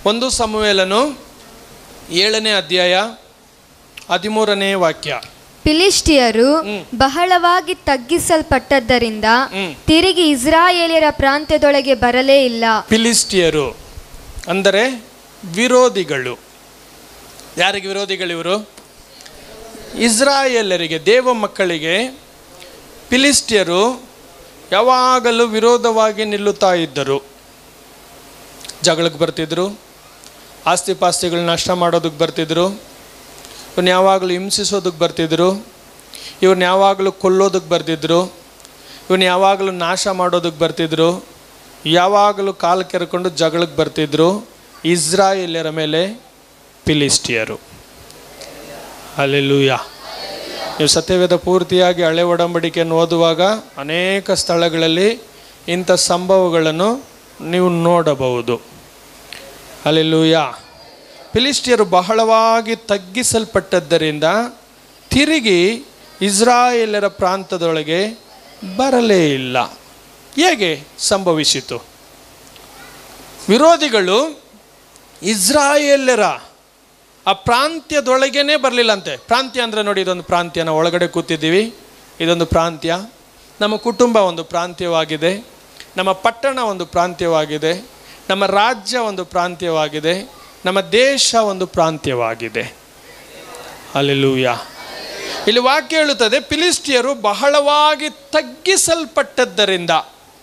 ಒಂದು ಸಮುವೇಲನು ಏಳನೇ ಅಧ್ಯಾಯ ಹದಿಮೂರನೇ ವಾಕ್ಯ ಫಿಲಿಷ್ಟಿಯರು ಬಹಳವಾಗಿ ತಗ್ಗಿಸಲ್ಪಟ್ಟದ್ದರಿಂದ ಹ್ಮ್. ತಿರುಗಿ ಇಸ್ರಾಯೇಲಿಯರ ಪ್ರಾಂತ್ಯದೊಳಗೆ ಬರಲೇ ಇಲ್ಲ ಫಿಲಿಸ್ಟಿಯರು ಅಂದರೆ ವಿರೋಧಿಗಳು ಯಾರಿಗೆ ವಿರೋಧಿಗಳು ಇವರು ಇಸ್ರಾಯೇಲರಿಗೆ ದೇವ ಮಕ್ಕಳಿಗೆ ಫಿಲಿಸ್ಟಿಯರು ಯಾವಾಗಲೂ ವಿರೋಧವಾಗಿ ನಿಲ್ಲುತ್ತಾ ಇದ್ದರು ಜಗಳಕ್ಕೆ ಬರ್ತಿದ್ರು ಆಸ್ತಿ ಪಾಸ್ತಿಗಳನ್ನ ನಷ್ಟ ಮಾಡೋದಕ್ಕೆ ಬರ್ತಿದ್ರು ಇವ್ರನ್ನ ಯಾವಾಗಲೂ ಹಿಂಸಿಸೋದಕ್ಕೆ ಬರ್ತಿದ್ರು ಇವ್ರನ್ನ ಯಾವಾಗಲೂ ಕೊಲ್ಲೋದಕ್ಕೆ ಬರ್ತಿದ್ರು ಇವನ್ನ ಯಾವಾಗಲೂ ನಾಶ ಮಾಡೋದಕ್ಕೆ ಬರ್ತಿದ್ರು ಯಾವಾಗಲೂ ಕಾಲು ಕೆರ್ಕೊಂಡು ಜಗಳಕ್ಕೆ ಬರ್ತಿದ್ರು ಇಸ್ರಾಯೇಲ್ಯರ ಮೇಲೆ ಫಿಲಿಸ್ಟಿಯರು ಅಲ್ಲೆಲ್ಲೂಯ ನೀವು ಸತ್ಯವೇದ ಪೂರ್ತಿಯಾಗಿ ಹಳೆ ಒಡಂಬಡಿಕೆಯನ್ನು ಓದುವಾಗ ಅನೇಕ ಸ್ಥಳಗಳಲ್ಲಿ ಇಂಥ ಸಂಭವಗಳನ್ನು ನೀವು ನೋಡಬಹುದು ಅಲ್ಲೆಲ್ಲೂಯ ಫಿಲಿಸ್ಟಿಯರು ಬಹಳವಾಗಿ ತಗ್ಗಿಸಲ್ಪಟ್ಟದ್ದರಿಂದ ತಿರುಗಿ ಇಸ್ರಾಯೇಲರ ಪ್ರಾಂತದೊಳಗೆ ಬರಲೇ ಇಲ್ಲ ಹೇಗೆ ಸಂಭವಿಸಿತು ವಿರೋಧಿಗಳು ಇಸ್ರಾಯೇಲರ ಆ ಪ್ರಾಂತ್ಯದೊಳಗೇನೆ ಬರಲಿಲ್ಲಂತೆ ಪ್ರಾಂತ್ಯ ಅಂದರೆ ನೋಡಿ ಇದೊಂದು ಪ್ರಾಂತ್ಯ ನಾವು ಒಳಗಡೆ ಕೂತಿದ್ದೀವಿ ಇದೊಂದು ಪ್ರಾಂತ್ಯ ನಮ್ಮ ಕುಟುಂಬ ಒಂದು ಪ್ರಾಂತ್ಯವಾಗಿದೆ ನಮ್ಮ ಪಟ್ಟಣ ಒಂದು ಪ್ರಾಂತ್ಯವಾಗಿದೆ ನಮ್ಮ ರಾಜ್ಯ ಒಂದು ಪ್ರಾಂತ್ಯವಾಗಿದೆ ನಮ್ಮ ದೇಶ ಒಂದು ಪ್ರಾಂತ್ಯವಾಗಿದೆ ಅಲ್ಲೆಲ್ಲೂಯ ಇಲ್ಲಿ ವಾಕ್ಯ ಹೇಳುತ್ತದೆ ಫಿಲಿಸ್ಟಿಯರು ಬಹಳವಾಗಿ ತಗ್ಗಿಸಲ್ಪಟ್ಟದ್ದರಿಂದ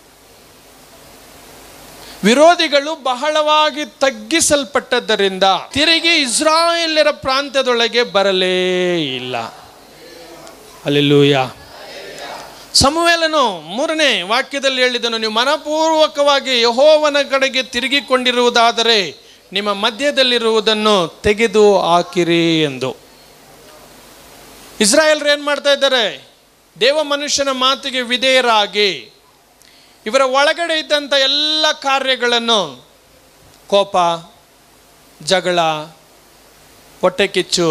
ವಿರೋಧಿಗಳು ಬಹಳವಾಗಿ ತಗ್ಗಿಸಲ್ಪಟ್ಟದ್ದರಿಂದ ತಿರುಗಿ ಇಸ್ರಾಯೇಲ್ಯರ ಪ್ರಾಂತ್ಯದೊಳಗೆ ಬರಲೇ ಇಲ್ಲ ಅಲ್ಲೆಲ್ಲೂಯ ಸಮುವೇಲನು ಮೂರನೇ ವಾಕ್ಯದಲ್ಲಿ ಹೇಳಿದನು ನೀವು ಮನಪೂರ್ವಕವಾಗಿ ಯಹೋವನ ಕಡೆಗೆ ತಿರುಗಿಕೊಂಡಿರುವುದಾದರೆ ನಿಮ್ಮ ಮಧ್ಯದಲ್ಲಿರುವುದನ್ನು ತೆಗೆದು ಹಾಕಿರಿ ಎಂದು ಇಸ್ರಾಯೇಲ್ರು ಏನು ಮಾಡ್ತಾ ಇದ್ದಾರೆ ದೇವ ಮನುಷ್ಯನ ಮಾತಿಗೆ ವಿಧೇಯರಾಗಿ ಇವರ ಒಳಗಡೆ ಇದ್ದಂಥ ಎಲ್ಲ ಕಾರ್ಯಗಳನ್ನು ಕೋಪ ಜಗಳ ಹೊಟ್ಟೆ ಕಿಚ್ಚು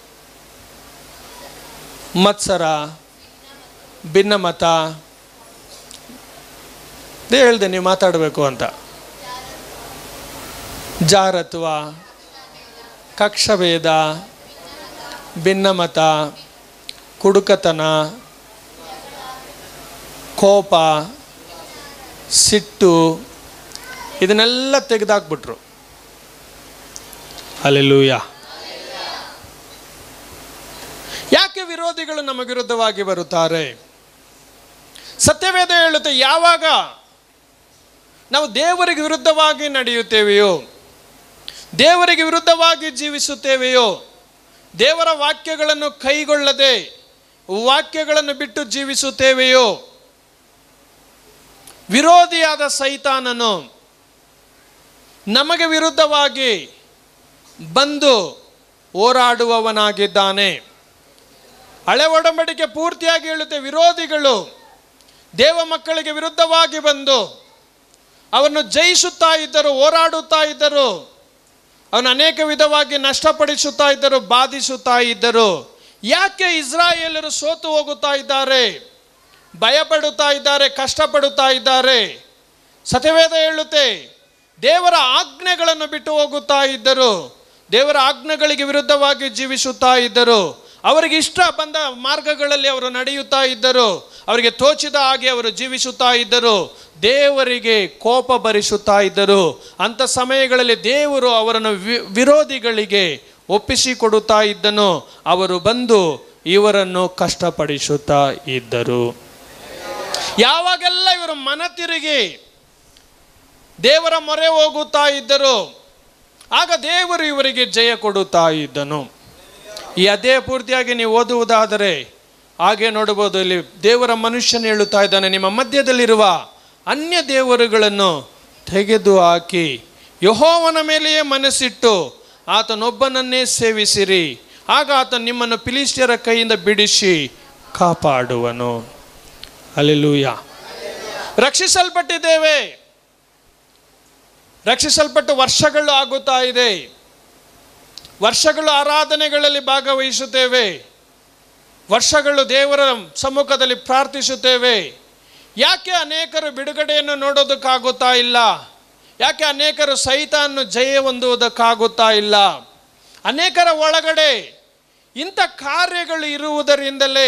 ಮತ್ಸರ ಭಿನ್ನಮತ ಇದೇ ಹೇಳ್ದೆ ನೀವು ಮಾತಾಡಬೇಕು ಅಂತ ಜಾರತ್ವ ಕಕ್ಷಭೇದ ಭಿನ್ನಮತ ಕುಡುಕತನ ಕೋಪ ಸಿಟ್ಟು ಇದನ್ನೆಲ್ಲ ತೆಗೆದಾಕ್ಬಿಟ್ರು ಅಲ್ಲೆಲ್ಲೂಯ ಯಾಕೆ ವಿರೋಧಿಗಳು ನಮ್ಮ ವಿರುದ್ಧವಾಗಿ ಬರುತ್ತಾರೆ ಸತ್ಯವೇದ ಹೇಳುತ್ತೆ ಯಾವಾಗ ನಾವು ದೇವರಿಗೆ ವಿರುದ್ಧವಾಗಿ ನಡೆಯುತ್ತೇವೆಯೋ ದೇವರಿಗೆ ವಿರುದ್ಧವಾಗಿ ಜೀವಿಸುತ್ತೇವೆಯೋ ದೇವರ ವಾಕ್ಯಗಳನ್ನು ಕೈಗೊಳ್ಳದೆ ವಾಕ್ಯಗಳನ್ನು ಬಿಟ್ಟು ಜೀವಿಸುತ್ತೇವೆಯೋ ವಿರೋಧಿಯಾದ ಸೈತಾನನು ನಮಗೆ ವಿರುದ್ಧವಾಗಿ ಬಂದು ಹೋರಾಡುವವನಾಗಿದ್ದಾನೆ ಹಳೆ ಒಡಂಬಡಿಕೆ ಪೂರ್ತಿಯಾಗಿ ಹೇಳುತ್ತೆ ವಿರೋಧಿಗಳು ದೇವ ಮಕ್ಕಳಿಗೆ ವಿರುದ್ಧವಾಗಿ ಬಂದು ಅವನ್ನು ಜಯಿಸುತ್ತಾ ಇದ್ದರು ಹೋರಾಡುತ್ತಾ ಇದ್ದರು ಅವನು ಅನೇಕ ವಿಧವಾಗಿ ನಷ್ಟಪಡಿಸುತ್ತಾ ಇದ್ದರು ಬಾಧಿಸುತ್ತಾ ಇದ್ದರು ಯಾಕೆ ಇಸ್ರಾಯೇಲರು ಸೋತು ಹೋಗುತ್ತಾ ಇದ್ದಾರೆ ಭಯಪಡುತ್ತಾ ಇದ್ದಾರೆ ಕಷ್ಟಪಡುತ್ತಾ ಇದ್ದಾರೆ ಸತ್ಯವೇದ ಹೇಳುತ್ತೆ ದೇವರ ಆಜ್ಞೆಗಳನ್ನು ಬಿಟ್ಟು ಹೋಗುತ್ತಾ ಇದ್ದರು ದೇವರ ಆಜ್ಞೆಗಳಿಗೆ ವಿರುದ್ಧವಾಗಿ ಜೀವಿಸುತ್ತಾ ಇದ್ದರು ಅವರಿಗೆ ಇಷ್ಟ ಬಂದ ಮಾರ್ಗಗಳಲ್ಲಿ ಅವರು ನಡೆಯುತ್ತಾ ಇದ್ದರು ಅವರಿಗೆ ತೋಚಿದ ಹಾಗೆ ಅವರು ಜೀವಿಸುತ್ತಾ ಇದ್ದರು ದೇವರಿಗೆ ಕೋಪ ಭರಿಸುತ್ತಾ ಇದ್ದರು ಅಂಥ ಸಮಯಗಳಲ್ಲಿ ದೇವರು ಅವರನ್ನು ವಿ- ವಿರೋಧಿಗಳಿಗೆ ಒಪ್ಪಿಸಿಕೊಡುತ್ತಾ ಇದ್ದನು ಅವರು ಬಂದು ಇವರನ್ನು ಕಷ್ಟಪಡಿಸುತ್ತಾ ಇದ್ದರು ಯಾವಾಗೆಲ್ಲ ಇವರು ಮನ ತಿರುಗಿ ದೇವರ ಮೊರೆ ಹೋಗುತ್ತಾ ಇದ್ದರು ಆಗ ದೇವರು ಇವರಿಗೆ ಜಯ ಕೊಡುತ್ತಾ ಇದ್ದನು ಈ ಅದೇ ಪೂರ್ತಿಯಾಗಿ ನೀವು ಓದುವುದಾದರೆ ಹಾಗೆ ನೋಡಬಹುದು ಇಲ್ಲಿ ದೇವರ ಮನುಷ್ಯನು ಹೇಳುತ್ತಾ ಇದ್ದಾನೆ ನಿಮ್ಮ ಮಧ್ಯದಲ್ಲಿರುವ ಅನ್ಯ ದೇವರುಗಳನ್ನು ತೆಗೆದು ಹಾಕಿ ಯಹೋವನ ಮೇಲೆಯೇ ಮನಸ್ಸಿಟ್ಟು ಆತನೊಬ್ಬನನ್ನೇ ಸೇವಿಸಿರಿ ಆಗ ಆತ ನಿಮ್ಮನ್ನು ಫಿಲಿಸ್ಟಿಯರ ಕೈಯಿಂದ ಬಿಡಿಸಿ ಕಾಪಾಡುವನು ಅಲ್ಲೆಲ್ಲೂಯ ರಕ್ಷಿಸಲ್ಪಟ್ಟಿದ್ದೇವೆ ರಕ್ಷಿಸಲ್ಪಟ್ಟು ವರ್ಷಗಳು ಆಗುತ್ತಾ ಇದೆ ವರ್ಷಗಳು ಆರಾಧನೆಗಳಲ್ಲಿ ಭಾಗವಹಿಸುತ್ತೇವೆ ವರ್ಷಗಳು ದೇವರ ಸಮ್ಮುಖದಲ್ಲಿ ಪ್ರಾರ್ಥಿಸುತ್ತೇವೆ ಯಾಕೆ ಅನೇಕರು ಬಿಡುಗಡೆಯನ್ನು ನೋಡೋದಕ್ಕಾಗುತ್ತಾ ಇಲ್ಲ ಯಾಕೆ ಅನೇಕರು ಸೈತಾನ್ನು ಜಯ ಹೊಂದುವುದಕ್ಕಾಗುತ್ತಾ ಇಲ್ಲ ಅನೇಕರ ಒಳಗಡೆ ಇಂಥ ಕಾರ್ಯಗಳು ಇರುವುದರಿಂದಲೇ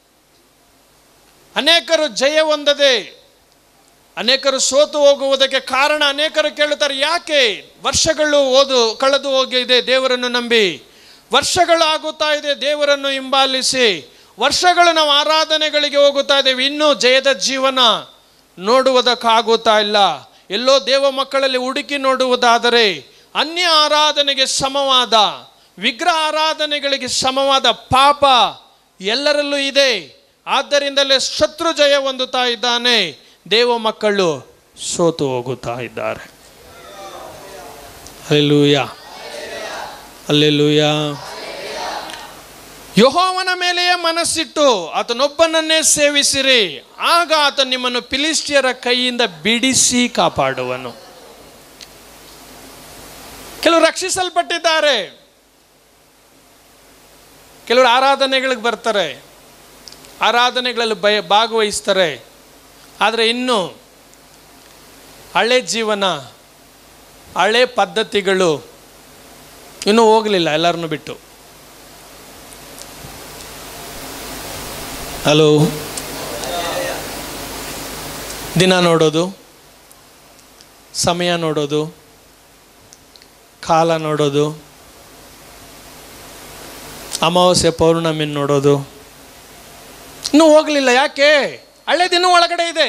ಅನೇಕರು ಜಯ ಹೊಂದದೆ ಅನೇಕರು ಸೋತು ಹೋಗುವುದಕ್ಕೆ ಕಾರಣ ಅನೇಕರು ಕೇಳುತ್ತಾರೆ ಯಾಕೆ ವರ್ಷಗಳು ಓದು ಕಳೆದು ಹೋಗಿದೆ ದೇವರನ್ನು ನಂಬಿ ವರ್ಷಗಳು ಆಗುತ್ತಾ ಇದೆ ದೇವರನ್ನು ಹಿಂಬಾಲಿಸಿ ವರ್ಷಗಳು ನಾವು ಆರಾಧನೆಗಳಿಗೆ ಹೋಗುತ್ತಾ ಇದ್ದೇವೆ ಇನ್ನೂ ಜಯದ ಜೀವನ ನೋಡುವುದಕ್ಕಾಗುತ್ತಾ ಇಲ್ಲ ಎಲ್ಲೋ ದೇವ ಮಕ್ಕಳಲ್ಲಿ ಹುಡುಕಿ ನೋಡುವುದಾದರೆ ಅನ್ಯ ಆರಾಧನೆಗೆ ಸಮವಾದ ವಿಗ್ರಹ ಆರಾಧನೆಗಳಿಗೆ ಸಮವಾದ ಪಾಪ ಎಲ್ಲರಲ್ಲೂ ಇದೆ ಆದ್ದರಿಂದಲೇ ಶತ್ರು ಜಯ ಹೊಂದುತ್ತಾ ಇದ್ದಾನೆ ದೇವ ಮಕ್ಕಳು ಸೋತು ಹೋಗುತ್ತಾ ಇದ್ದಾರೆ ಅಲ್ಲೆಲೂಯ ಅಲ್ಲೆಲೂಯ ಯಹೋವನ ಮೇಲೆಯೇ ಮನಸ್ಸಿಟ್ಟು ಆತನೊಬ್ಬನನ್ನೇ ಸೇವಿಸಿರಿ ಆಗ ಆತ ನಿಮ್ಮನ್ನು ಫಿಲಿಸ್ಟಿಯರ ಕೈಯಿಂದ ಬಿಡಿಸಿ ಕಾಪಾಡುವನು ಕೆಲವರು ರಕ್ಷಿಸಲ್ಪಟ್ಟಿದ್ದಾರೆ ಕೆಲವರು ಆರಾಧನೆಗಳಿಗೆ ಬರ್ತಾರೆ ಆರಾಧನೆಗಳಲ್ಲಿ ಬಯ ಭಾಗವಹಿಸ್ತಾರೆ ಆದರೆ ಇನ್ನು ಹಳೆ ಜೀವನ ಹಳೆ ಪದ್ಧತಿಗಳು ಇನ್ನೂ ಹೋಗಲಿಲ್ಲ ಎಲ್ಲರನ್ನು ಬಿಟ್ಟು ಹಲೋ ದಿನ ನೋಡೋದು ಸಮಯ ನೋಡೋದು ಕಾಲ ನೋಡೋದು ಅಮಾವಾಸ್ಯೆ ಪೌರ್ಣಮಿ ನೋಡೋದು ಇನ್ನೂ ಹೋಗಲಿಲ್ಲ ಯಾಕೆ ಹಳೆ ದಿನ ಒಳಗಡೆ ಇದೆ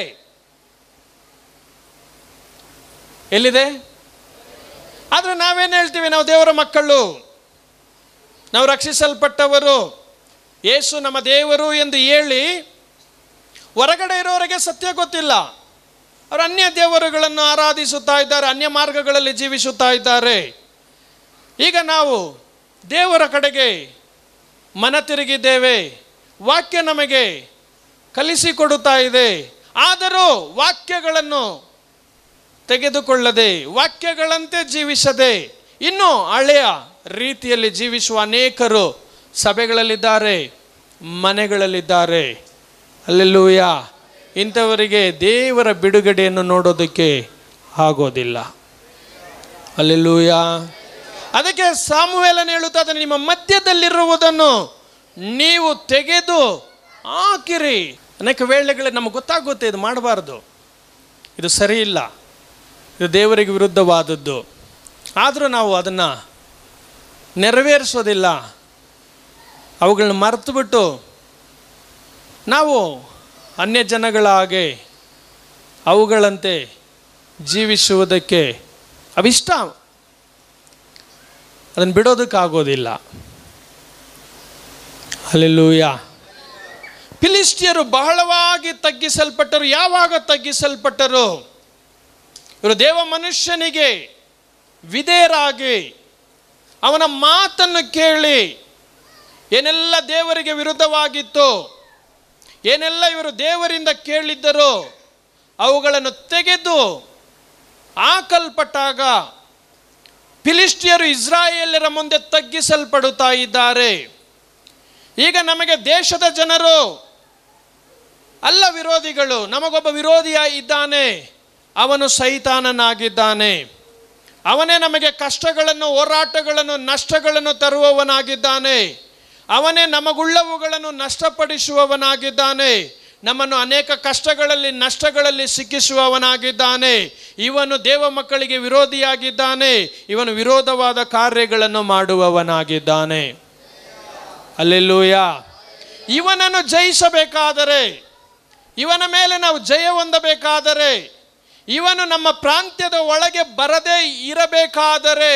ಎಲ್ಲಿದೆ ಆದರೆ ನಾವೇನು ಹೇಳ್ತೀವಿ ನಾವು ದೇವರ ಮಕ್ಕಳು ನಾವು ರಕ್ಷಿಸಲ್ಪಟ್ಟವರು ಯೇಸು ನಮ್ಮ ದೇವರು ಎಂದು ಹೇಳಿ ಹೊರಗಡೆ ಇರೋರಿಗೆ ಸತ್ಯ ಗೊತ್ತಿಲ್ಲ ಅವರು ಅನ್ಯ ದೇವರುಗಳನ್ನು ಆರಾಧಿಸುತ್ತಾ ಇದ್ದಾರೆ ಅನ್ಯ ಮಾರ್ಗಗಳಲ್ಲಿ ಜೀವಿಸುತ್ತಾ ಇದ್ದಾರೆ ಈಗ ನಾವು ದೇವರ ಕಡೆಗೆ ಮನ ತಿರುಗಿದ್ದೇವೆ ವಾಕ್ಯ ನಮಗೆ ಕಲಿಸಿಕೊಡುತ್ತಾ ಇದೆ ಆದರೂ ವಾಕ್ಯಗಳನ್ನು ತೆಗೆದುಕೊಳ್ಳದೆ ವಾಕ್ಯಗಳಂತೆ ಜೀವಿಸದೆ ಇನ್ನು ಹಳೆಯ ರೀತಿಯಲ್ಲಿ ಜೀವಿಸುವ ಅನೇಕರು ಸಭೆಗಳಲ್ಲಿದ್ದಾರೆ ಮನೆಗಳಲ್ಲಿದ್ದಾರೆ ಅಲ್ಲೆಲ್ಲೂಯ ಇಂಥವರಿಗೆ ದೇವರ ಬಿಡುಗಡೆಯನ್ನು ನೋಡೋದಕ್ಕೆ ಆಗೋದಿಲ್ಲ ಅಲ್ಲೆಲ್ಲೂಯ ಅದಕ್ಕೆ ಸಾಮುವೇಲನ ಹೇಳುತ್ತಾ ನಿಮ್ಮ ಮಧ್ಯದಲ್ಲಿರುವುದನ್ನು ನೀವು ತೆಗೆದು ಹಾಕಿರಿ ಅನೇಕ ವೇಳೆಗಳಲ್ಲಿ ನಮಗೆ ಗೊತ್ತಾಗುತ್ತೆ ಇದು ಮಾಡಬಾರ್ದು ಇದು ಸರಿ ಇಲ್ಲ ಇದು ದೇವರಿಗೆ ವಿರುದ್ಧವಾದದ್ದು ಆದರೂ ನಾವು ಅದನ್ನು ನೆರವೇರಿಸೋದಿಲ್ಲ ಅವುಗಳನ್ನ ಮರೆತುಬಿಟ್ಟು ನಾವು ಅನ್ಯ ಜನಗಳ ಹಾಗೆ ಅವುಗಳಂತೆ ಜೀವಿಸುವುದಕ್ಕೆ ಅವಿಷ್ಟ ಅದನ್ನು ಬಿಡೋದಕ್ಕಾಗೋದಿಲ್ಲ ಅಲ್ಲೆಲ್ಲೂಯ ಫಿಲಿಸ್ಟಿಯರು ಬಹಳವಾಗಿ ತಗ್ಗಿಸಲ್ಪಟ್ಟರು ಯಾವಾಗ ತಗ್ಗಿಸಲ್ಪಟ್ಟರು ಇವರು ದೇವ ಮನುಷ್ಯನಿಗೆ ವಿಧೇಯರಾಗಿ ಅವನ ಮಾತನ್ನು ಕೇಳಿ ಏನೆಲ್ಲ ದೇವರಿಗೆ ವಿರುದ್ಧವಾಗಿತ್ತು ಏನೆಲ್ಲ ಇವರು ದೇವರಿಂದ ಕೇಳಿದ್ದರೋ ಅವುಗಳನ್ನು ತೆಗೆದು ಹಾಕಲ್ಪಟ್ಟಾಗ ಫಿಲಿಸ್ಟಿಯರು ಇಸ್ರಾಯೇಲರ ಮುಂದೆ ತಗ್ಗಿಸಲ್ಪಡುತ್ತಾ ಇದ್ದಾರೆ ಈಗ ನಮಗೆ ದೇಶದ ಜನರು ಅಲ್ಲ ವಿರೋಧಿಗಳು ನಮಗೊಬ್ಬ ವಿರೋಧಿಯ ಇದ್ದಾನೆ ಅವನು ಸೈತಾನನಾಗಿದ್ದಾನೆ ಅವನೇ ನಮಗೆ ಕಷ್ಟಗಳನ್ನು ಹೋರಾಟಗಳನ್ನು ನಷ್ಟಗಳನ್ನು ತರುವವನಾಗಿದ್ದಾನೆ ಅವನೇ ನಮಗುಳ್ಳವುಗಳನ್ನು ನಷ್ಟಪಡಿಸುವವನಾಗಿದ್ದಾನೆ ನಮ್ಮನ್ನು ಅನೇಕ ಕಷ್ಟಗಳಲ್ಲಿ ನಷ್ಟಗಳಲ್ಲಿ ಸಿಕ್ಕಿಸುವವನಾಗಿದ್ದಾನೆ ಇವನು ದೇವ ಮಕ್ಕಳಿಗೆ ವಿರೋಧಿಯಾಗಿದ್ದಾನೆ ಇವನು ವಿರೋಧವಾದ ಕಾರ್ಯಗಳನ್ನು ಮಾಡುವವನಾಗಿದ್ದಾನೆ ಅಲ್ಲೆಲ್ಲೂಯ ಇವನನ್ನು ಜಯಿಸಬೇಕಾದರೆ ಇವನ ಮೇಲೆ ನಾವು ಜಯ ಹೊಂದಬೇಕಾದರೆ ಇವನು ನಮ್ಮ ಪ್ರಾಂತ್ಯದ ಒಳಗೆ ಬರದೇ ಇರಬೇಕಾದರೆ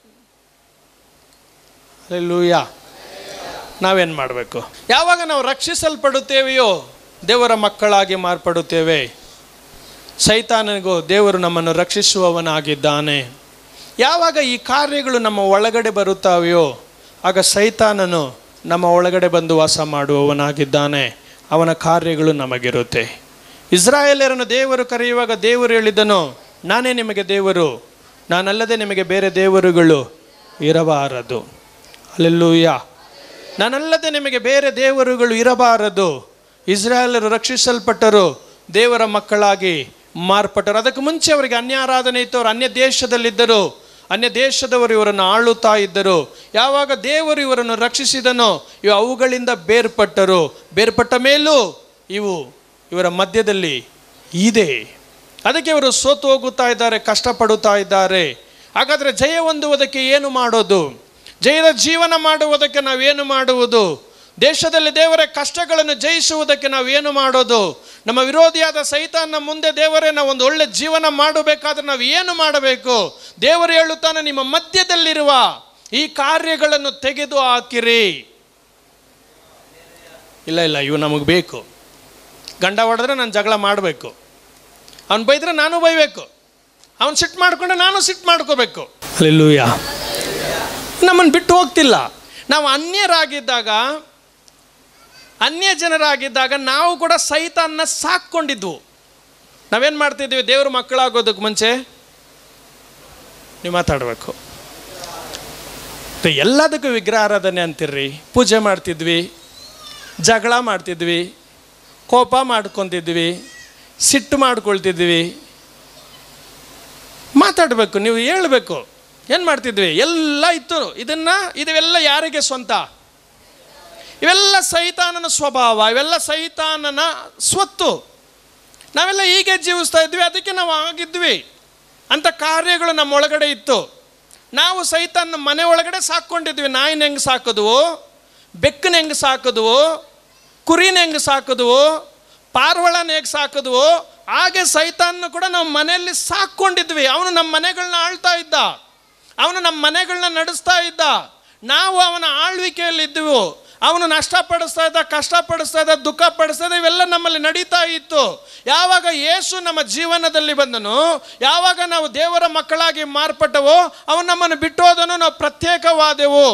ಅಲ್ಲೆಲ್ಲೂಯ ನಾವೇನು ಮಾಡಬೇಕು ಯಾವಾಗ ನಾವು ರಕ್ಷಿಸಲ್ಪಡುತ್ತೇವೆಯೋ ದೇವರ ಮಕ್ಕಳಾಗಿ ಮಾರ್ಪಡುತ್ತೇವೆ ಸೈತಾನನಿಗೂ ದೇವರು ನಮ್ಮನ್ನು ರಕ್ಷಿಸುವವನಾಗಿದ್ದಾನೆ ಯಾವಾಗ ಈ ಕಾರ್ಯಗಳು ನಮ್ಮ ಒಳಗಡೆ ಬರುತ್ತಾವೆಯೋ ಆಗ ಸೈತಾನನು ನಮ್ಮ ಒಳಗಡೆ ಬಂದು ವಾಸ ಮಾಡುವವನಾಗಿದ್ದಾನೆ ಅವನ ಕಾರ್ಯಗಳು ನಮಗಿರುತ್ತೆ ಇಸ್ರಾಯೇಲರನ್ನು ದೇವರು ಕರೆಯುವಾಗ ದೇವರು ಹೇಳಿದನು ನಾನೇ ನಿಮಗೆ ದೇವರು ನಾನಲ್ಲದೆ ನಿಮಗೆ ಬೇರೆ ದೇವರುಗಳು ಇರಬಾರದು ಅಲ್ಲೆಲ್ಲೂಯ್ಯ ನಾನಲ್ಲದೆ ನಿಮಗೆ ಬೇರೆ ದೇವರುಗಳು ಇರಬಾರದು ಇಸ್ರಾಯೇಲರು ರಕ್ಷಿಸಲ್ಪಟ್ಟರು ದೇವರ ಮಕ್ಕಳಾಗಿ ಮಾರ್ಪಟ್ಟರು ಅದಕ್ಕೆ ಮುಂಚೆ ಅವರಿಗೆ ಅನ್ಯ ಆರಾಧನೆ ಇತ್ತು ಅವರು ಅನ್ಯ ದೇಶದಲ್ಲಿದ್ದರು ಅನ್ಯ ದೇಶದವರು ಇವರನ್ನು ಆಳುತ್ತಾ ಇದ್ದರು ಯಾವಾಗ ದೇವರು ಇವರನ್ನು ರಕ್ಷಿಸಿದನೋ ಇವು ಅವುಗಳಿಂದ ಬೇರ್ಪಟ್ಟರು ಬೇರ್ಪಟ್ಟ ಮೇಲೂ ಇವು ಇವರ ಮಧ್ಯದಲ್ಲಿ ಇದೆ ಅದಕ್ಕೆ ಇವರು ಸೋತು ಹೋಗುತ್ತಾ ಇದ್ದಾರೆ ಕಷ್ಟಪಡುತ್ತಾ ಇದ್ದಾರೆ ಹಾಗಾದರೆ ಜಯ ಹೊಂದುವುದಕ್ಕೆ ಏನು ಮಾಡೋದು ಜಯದ ಜೀವನ ಮಾಡುವುದಕ್ಕೆ ನಾವೇನು ಮಾಡುವುದು ದೇಶದಲ್ಲಿ ದೇವರ ಕಷ್ಟಗಳನ್ನು ಜಯಿಸುವುದಕ್ಕೆ ನಾವೇನು ಮಾಡೋದು ನಮ್ಮ ವಿರೋಧಿಯಾದ ಸೈತಾನ ಮುಂದೆ ದೇವರೇ ನಾವು ಒಂದು ಒಳ್ಳೆ ಜೀವನ ಮಾಡಬೇಕಾದ್ರೆ ನಾವು ಏನು ಮಾಡಬೇಕು ದೇವರು ಹೇಳುತ್ತಾನೆ ನಿಮ್ಮ ಮಧ್ಯದಲ್ಲಿರುವ ಈ ಕಾರ್ಯಗಳನ್ನು ತೆಗೆದು ಹಾಕಿರಿ ಇಲ್ಲ ಇಲ್ಲ ಇವು ನಮಗೆ ಬೇಕು ಗಂಡ ಹೊಡೆದ್ರೆ ನಾನು ಜಗಳ ಮಾಡಬೇಕು ಅವ್ನು ಬೈದ್ರೆ ನಾನು ಬೈಬೇಕು ಅವನು ಸಿಟ್ಟು ಮಾಡ್ಕೊಂಡ್ರೆ ನಾನು ಸಿಟ್ಟು ಮಾಡ್ಕೋಬೇಕು ಅಲ್ಲೆಲ್ಲೂಯ ನಮ್ಮನ್ನು ಬಿಟ್ಟು ಹೋಗ್ತಿಲ್ಲ ನಾವು ಅನ್ಯರಾಗಿದ್ದಾಗ ಅನ್ಯ ಜನರಾಗಿದ್ದಾಗ ನಾವು ಕೂಡ ಸೈತಾನ್ನ ಸಾಕ್ಕೊಂಡಿದ್ವು ನಾವೇನು ಮಾಡ್ತಿದ್ದೀವಿ ದೇವ್ರ ಮಕ್ಕಳಾಗೋದಕ್ಕೆ ಮುಂಚೆ ನೀವು ಮಾತಾಡಬೇಕು ಎಲ್ಲದಕ್ಕೂ ವಿಗ್ರಹ ಆರಾಧನೆ ಅಂತಿರ್ರಿ ಪೂಜೆ ಮಾಡ್ತಿದ್ವಿ ಜಗಳ ಮಾಡ್ತಿದ್ವಿ ಕೋಪ ಮಾಡ್ಕೊತಿದ್ವಿ ಸಿಟ್ಟು ಮಾಡ್ಕೊಳ್ತಿದ್ವಿ ಮಾತಾಡಬೇಕು ನೀವು ಹೇಳಬೇಕು ಏನು ಮಾಡ್ತಿದ್ವಿ ಎಲ್ಲ ಇತ್ತು ಇದನ್ನ ಇದೆಲ್ಲ ಯಾರಿಗೆ ಸ್ವಂತ ಇವೆಲ್ಲ ಸೈತಾನನ ಸ್ವಭಾವ ಇವೆಲ್ಲ ಸೈತಾನನ ಸ್ವತ್ತು ನಾವೆಲ್ಲ ಹೀಗೆ ಜೀವಿಸ್ತಾ ಇದ್ವಿ ಅದಕ್ಕೆ ನಾವು ಆಗಿದ್ವಿ ಅಂಥ ಕಾರ್ಯಗಳು ನಮ್ಮ ಒಳಗಡೆ ಇತ್ತು ನಾವು ಸೈತಾನ ಮನೆ ಒಳಗಡೆ ಸಾಕೊಂಡಿದ್ವಿ ನಾಯಿನ ಹೆಂಗೆ ಸಾಕಿದ್ವು ಬೆಕ್ಕನ ಹೆಂಗೆ ಸಾಕಿದ್ವು ಕುರಿನ ಹೆಂಗೆ ಸಾಕಿದ್ವು ಪಾರ್ವಳನ ಹೇಗೆ ಸಾಕಿದ್ವು ಹಾಗೆ ಸೈತಾನ ಕೂಡ ನಾವು ಮನೆಯಲ್ಲಿ ಸಾಕೊಂಡಿದ್ವಿ ಅವನು ನಮ್ಮ ಮನೆಗಳನ್ನ ಆಳ್ತಾ ಇದ್ದ ಅವನು ನಮ್ಮ ಮನೆಗಳನ್ನ ನಡೆಸ್ತಾ ಇದ್ದ ನಾವು ಅವನ ಆಳ್ವಿಕೆಯಲ್ಲಿದ್ದೆವು ಅವನು ನಷ್ಟಪಡಿಸ್ತಾ ಇದ್ದ ಕಷ್ಟಪಡಿಸ್ತಾ ಇದ್ದ ದುಃಖ ಪಡಿಸ್ತಾ ಇದ್ದ ಇವೆಲ್ಲ ನಮ್ಮಲ್ಲಿ ನಡೀತಾ ಇತ್ತು ಯಾವಾಗ ಯೇಸು ನಮ್ಮ ಜೀವನದಲ್ಲಿ ಬಂದನು ಯಾವಾಗ ನಾವು ದೇವರ ಮಕ್ಕಳಾಗಿ ಮಾರ್ಪಟ್ಟವೋ ಅವನು ನಮ್ಮನ್ನು ಬಿಟ್ಟೋದನು ನಾವು ಪ್ರತ್ಯೇಕವಾದೆವು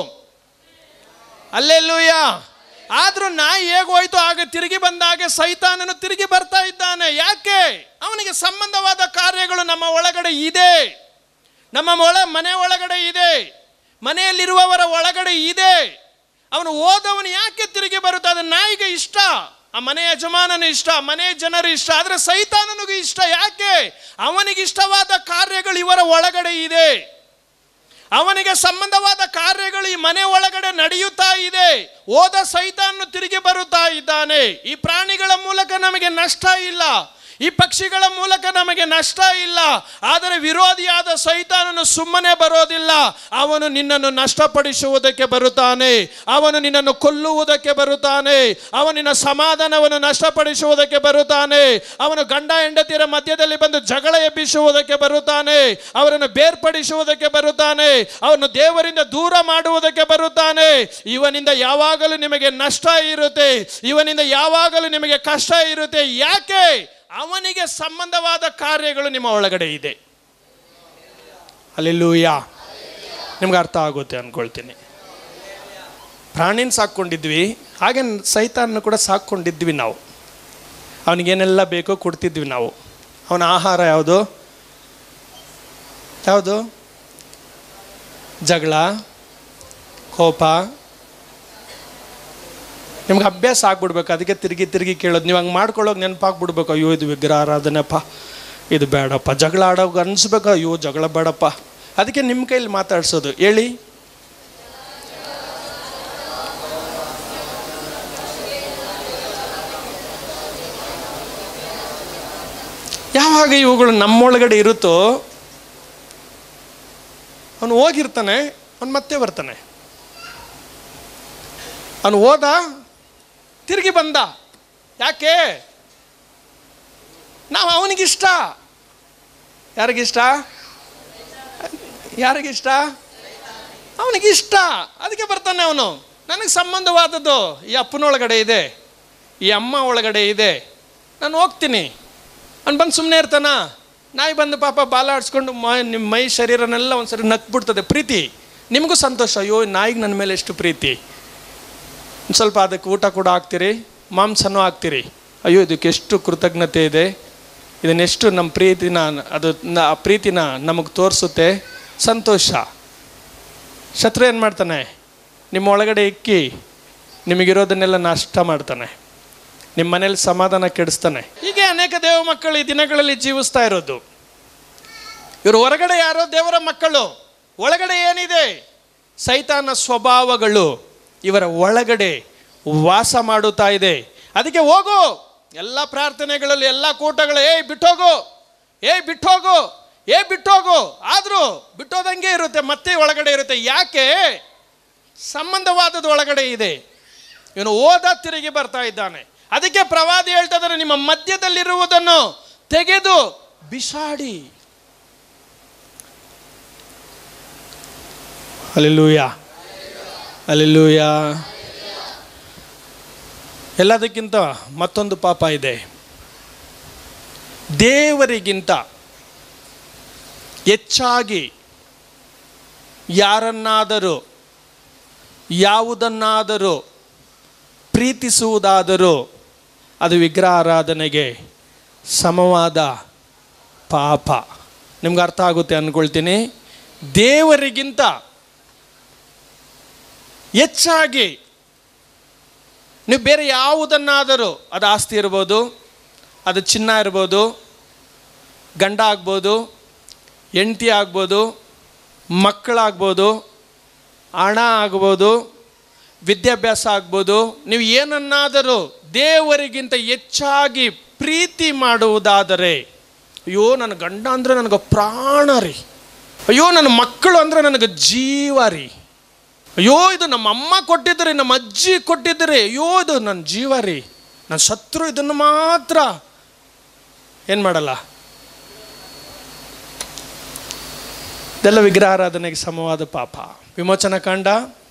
ಅಲ್ಲೆಲ್ಲೂಯ ಆದ್ರೂ ನಾಯಿ ಹೇಗೆ ಹೋಯ್ತು ಆಗ ತಿರುಗಿ ಬಂದಾಗೆ ಸೈತಾನನು ತಿರುಗಿ ಬರ್ತಾ ಇದ್ದಾನೆ ಯಾಕೆ ಅವನಿಗೆ ಸಂಬಂಧವಾದ ಕಾರ್ಯಗಳು ನಮ್ಮ ಒಳಗಡೆ ಇದೆ ನಮ್ಮ ಒಳ ಮನೆ ಒಳಗಡೆ ಇದೆ ಮನೆಯಲ್ಲಿರುವವರ ಒಳಗಡೆ ಇದೆ ಅವನು ಓದವನು ಯಾಕೆ ತಿರುಗಿ ಬರುತ್ತೆ ಅದು ನಾಯಿಗೆ ಇಷ್ಟ ಆ ಮನೆ ಯಜಮಾನನ ಇಷ್ಟ ಮನೆ ಜನರು ಇಷ್ಟ ಆದರೆ ಸೈತಾನನಿಗೂ ಇಷ್ಟ ಯಾಕೆ ಅವನಿಗೆ ಇಷ್ಟವಾದ ಕಾರ್ಯಗಳು ಇವರ ಒಳಗಡೆ ಇದೆ ಅವನಿಗೆ ಸಂಬಂಧವಾದ ಕಾರ್ಯಗಳು ಈ ಮನೆ ಒಳಗಡೆ ನಡೆಯುತ್ತಾ ಇದೆ ಓದ ಸೈತಾನು ತಿರುಗಿ ಬರುತ್ತಾ ಇದ್ದಾನೆ ಈ ಪ್ರಾಣಿಗಳ ಮೂಲಕ ನಮಗೆ ನಷ್ಟ ಇಲ್ಲ ಈ ಪಕ್ಷಿಗಳ ಮೂಲಕ ನಮಗೆ ನಷ್ಟ ಇಲ್ಲ ಆದರೆ ವಿರೋಧಿಯಾದ ಸೈತಾನನು ಸುಮ್ಮನೆ ಬರೋದಿಲ್ಲ ಅವನು ನಿನ್ನನ್ನು ನಷ್ಟಪಡಿಸುವುದಕ್ಕೆ ಬರುತ್ತಾನೆ ಅವನು ನಿನ್ನನ್ನು ಕೊಲ್ಲುವುದಕ್ಕೆ ಬರುತ್ತಾನೆ ಅವನು ನಿನ್ನ ಸಮಾಧಾನವನ್ನು ನಷ್ಟಪಡಿಸುವುದಕ್ಕೆ ಬರುತ್ತಾನೆ ಅವನು ಗಂಡ ಹೆಂಡತಿಯರ ಮಧ್ಯದಲ್ಲಿ ಬಂದು ಜಗಳ ಎಬ್ಬಿಸುವುದಕ್ಕೆ ಬರುತ್ತಾನೆ ಅವರನ್ನು ಬೇರ್ಪಡಿಸುವುದಕ್ಕೆ ಬರುತ್ತಾನೆ ಅವನು ದೇವರಿಂದ ದೂರ ಮಾಡುವುದಕ್ಕೆ ಬರುತ್ತಾನೆ ಇವನಿಂದ ಯಾವಾಗಲೂ ನಿಮಗೆ ನಷ್ಟ ಇರುತ್ತೆ ಇವನಿಂದ ಯಾವಾಗಲೂ ನಿಮಗೆ ಕಷ್ಟ ಇರುತ್ತೆ ಯಾಕೆ ಅವನಿಗೆ ಸಂಬಂಧವಾದ ಕಾರ್ಯಗಳು ನಿಮ್ಮ ಒಳಗಡೆ ಇದೆ ಅಲ್ಲೆಲ್ಲೂಯ ನಿಮ್ಗೆ ಅರ್ಥ ಆಗುತ್ತೆ ಅನ್ಕೊಳ್ತೀನಿ ಪ್ರಾಣಿನ ಸಾಕ್ಕೊಂಡಿದ್ವಿ ಹಾಗೆ ಸೈತಾನ ಕೂಡ ಸಾಕ್ಕೊಂಡಿದ್ವಿ ನಾವು ಅವನಿಗೇನೆಲ್ಲ ಬೇಕೋ ಕೊಡ್ತಿದ್ವಿ ನಾವು ಅವನ ಆಹಾರ ಯಾವುದು ಯಾವುದು ಜಗಳ ಕೋಪ ನಿಮ್ಗೆ ಅಭ್ಯಾಸ ಆಗ್ಬಿಡ್ಬೇಕು ಅದಕ್ಕೆ ತಿರುಗಿ ತಿರುಗಿ ಕೇಳೋದು ನೀವು ಹಂಗೆ ಮಾಡ್ಕೊಳ್ಳೋಕೆ ನೆನಪಾಗ್ಬಿಡ್ಬೇಕು ಅಯ್ಯೋ ಇದು ವಿಗ್ರಹ ಆರಾಧನೆಪ್ಪ ಇದು ಬೇಡಪ್ಪ ಜಗಳ ಆಡೋಕೆ ಅನಿಸ್ಬೇಕು ಅಯ್ಯೋ ಜಗಳ ಬೇಡಪ್ಪ ಅದಕ್ಕೆ ನಿಮ್ಮ ಕೈಲಿ ಮಾತಾಡ್ಸೋದು ಹೇಳಿ ಯಾವಾಗ ಇವುಗಳು ನಮ್ಮೊಳಗಡೆ ಇರುತ್ತೋ ಅವನು ಹೋಗಿರ್ತಾನೆ ಅವನು ಮತ್ತೆ ಬರ್ತಾನೆ ಅವನು ಹೋದ ತಿರುಗಿ ಬಂದ ಯಾಕೆ ನಾವು ಅವನಿಗಿಷ್ಟ ಯಾರಿಗಿಷ್ಟ ಯಾರಿಗಿಷ್ಟ ಅವನಿಗಿಷ್ಟ ಅದಕ್ಕೆ ಬರ್ತಾನೆ ಅವನು ನನಗೆ ಸಂಬಂಧವಾದದ್ದು ಈ ಅಪ್ಪನೊಳಗಡೆ ಇದೆ ಈ ಅಮ್ಮ ಒಳಗಡೆ ಇದೆ ನಾನು ಹೋಗ್ತೀನಿ ಅವ್ನು ಬಂದು ಸುಮ್ಮನೆ ಇರ್ತಾನ ನಾಯಿ ಬಂದು ಪಾಪ ಬಾಲ ಆಡಿಸ್ಕೊಂಡು ಮೈ ನಿಮ್ಮ ಮೈ ಶರೀರನೆಲ್ಲ ಒಂದ್ಸರಿ ನಕ್ಬಿಡ್ತದೆ ಪ್ರೀತಿ ನಿಮಗೂ ಸಂತೋಷ ಅಯ್ಯೋ ನಾಯಿಗೆ ನನ್ನ ಮೇಲೆ ಎಷ್ಟು ಪ್ರೀತಿ ಒಂದು ಸ್ವಲ್ಪ ಅದಕ್ಕೆ ಊಟ ಕೂಡ ಹಾಕ್ತೀರಿ ಮಾಂಸನೂ ಹಾಕ್ತೀರಿ ಅಯ್ಯೋ ಇದಕ್ಕೆ ಎಷ್ಟು ಕೃತಜ್ಞತೆ ಇದೆ ಇದನ್ನೆಷ್ಟು ನಮ್ಮ ಪ್ರೀತಿನ ಅದು ನ ಆ ಪ್ರೀತಿನ ನಮಗೆ ತೋರಿಸುತ್ತೆ ಸಂತೋಷ ಶತ್ರು ಏನು ಮಾಡ್ತಾನೆ ನಿಮ್ಮ ಒಳಗಡೆ ಇಕ್ಕಿ ನಿಮಗಿರೋದನ್ನೆಲ್ಲ ನಷ್ಟ ಮಾಡ್ತಾನೆ ನಿಮ್ಮ ಮನೇಲಿ ಸಮಾಧಾನ ಕೆಡಿಸ್ತಾನೆ ಹೀಗೆ ಅನೇಕ ದೇವ ಮಕ್ಕಳು ಈ ದಿನಗಳಲ್ಲಿ ಜೀವಿಸ್ತಾ ಇರೋದು ಇವರು ಹೊರಗಡೆ ಯಾರೋ ದೇವರ ಮಕ್ಕಳು ಒಳಗಡೆ ಏನಿದೆ ಸೈತಾನ ಸ್ವಭಾವಗಳು ಇವರ ಒಳಗಡೆ ವಾಸ ಮಾಡುತ್ತಾ ಇದೆ ಅದಕ್ಕೆ ಹೋಗು ಎಲ್ಲ ಪ್ರಾರ್ಥನೆಗಳಲ್ಲಿ ಎಲ್ಲ ಕೂಟಗಳು ಏಯ್ ಬಿಟ್ಟೋಗು ಏಯ್ ಬಿಟ್ಟೋಗು ಏ ಬಿಟ್ಟೋಗು ಆದರೂ ಬಿಟ್ಟೋದಂಗೆ ಇರುತ್ತೆ ಮತ್ತೆ ಒಳಗಡೆ ಇರುತ್ತೆ ಯಾಕೆ ಸಂಬಂಧವಾದದ ಒಳಗಡೆ ಇದೆ ಇವನು ಓದ ತಿರುಗಿ ಬರ್ತಾ ಇದ್ದಾನೆ ಅದಕ್ಕೆ ಪ್ರವಾದಿ ಹೇಳ್ತಾ ಇದ್ದಾರೆ ನಿಮ್ಮ ಮಧ್ಯದಲ್ಲಿರುವುದನ್ನು ತೆಗೆದು ಬಿಸಾಡಿ ಅಲ್ಲೆಲ್ಲೂಯ ಅಲ್ಲೆಲ್ಲೂಯ ಎಲ್ಲದಕ್ಕಿಂತ ಮತ್ತೊಂದು ಪಾಪ ಇದೆ ದೇವರಿಗಿಂತ ಹೆಚ್ಚಾಗಿ ಯಾರನ್ನಾದರೂ ಯಾವುದನ್ನಾದರೂ ಪ್ರೀತಿಸುವುದಾದರೂ ಅದು ವಿಗ್ರಹ ಆರಾಧನೆಗೆ ಸಮವಾದ ಪಾಪ ನಿಮ್ಗೆ ಅರ್ಥ ಆಗುತ್ತೆ ಅಂದ್ಕೊಳ್ತೀನಿ ದೇವರಿಗಿಂತ ಹೆಚ್ಚಾಗಿ ನೀವು ಬೇರೆ ಯಾವುದನ್ನಾದರೂ ಅದು ಆಸ್ತಿ ಇರ್ಬೋದು ಅದು ಚಿನ್ನ ಇರ್ಬೋದು ಗಂಡ ಆಗ್ಬೋದು ಹೆಂಡತಿ ಆಗ್ಬೋದು ಮಕ್ಕಳಾಗ್ಬೋದು ಹಣ ಆಗ್ಬೋದು ವಿದ್ಯಾಭ್ಯಾಸ ಆಗ್ಬೋದು ನೀವು ಏನನ್ನಾದರೂ ದೇವರಿಗಿಂತ ಹೆಚ್ಚಾಗಿ ಪ್ರೀತಿ ಮಾಡುವುದಾದರೆ ಅಯ್ಯೋ ನನ್ನ ಗಂಡ ಅಂದರೆ ನನಗೆ ಪ್ರಾಣ ರೀ ಅಯ್ಯೋ ನನ್ನ ಮಕ್ಕಳು ಅಂದರೆ ನನಗೆ ಜೀವ ರೀ ಅಯ್ಯೋ ಇದು ನಮ್ಮ ಅಮ್ಮ ಕೊಟ್ಟಿದ್ರಿ ನಮ್ಮ ಅಜ್ಜಿ ಕೊಟ್ಟಿದ್ರಿ ಅಯ್ಯೋ ಇದು ನನ್ನ ಜೀವ ರೀ ನನ್ನ ಶತ್ರು ಇದನ್ನು ಮಾತ್ರ ಏನು ಮಾಡಲ್ಲ ಇದೆಲ್ಲ ವಿಗ್ರಹಾರಾಧನೆಗೆ ಸಮವಾದ ಪಾಪ ವಿಮೋಚನ ಕಾಂಡ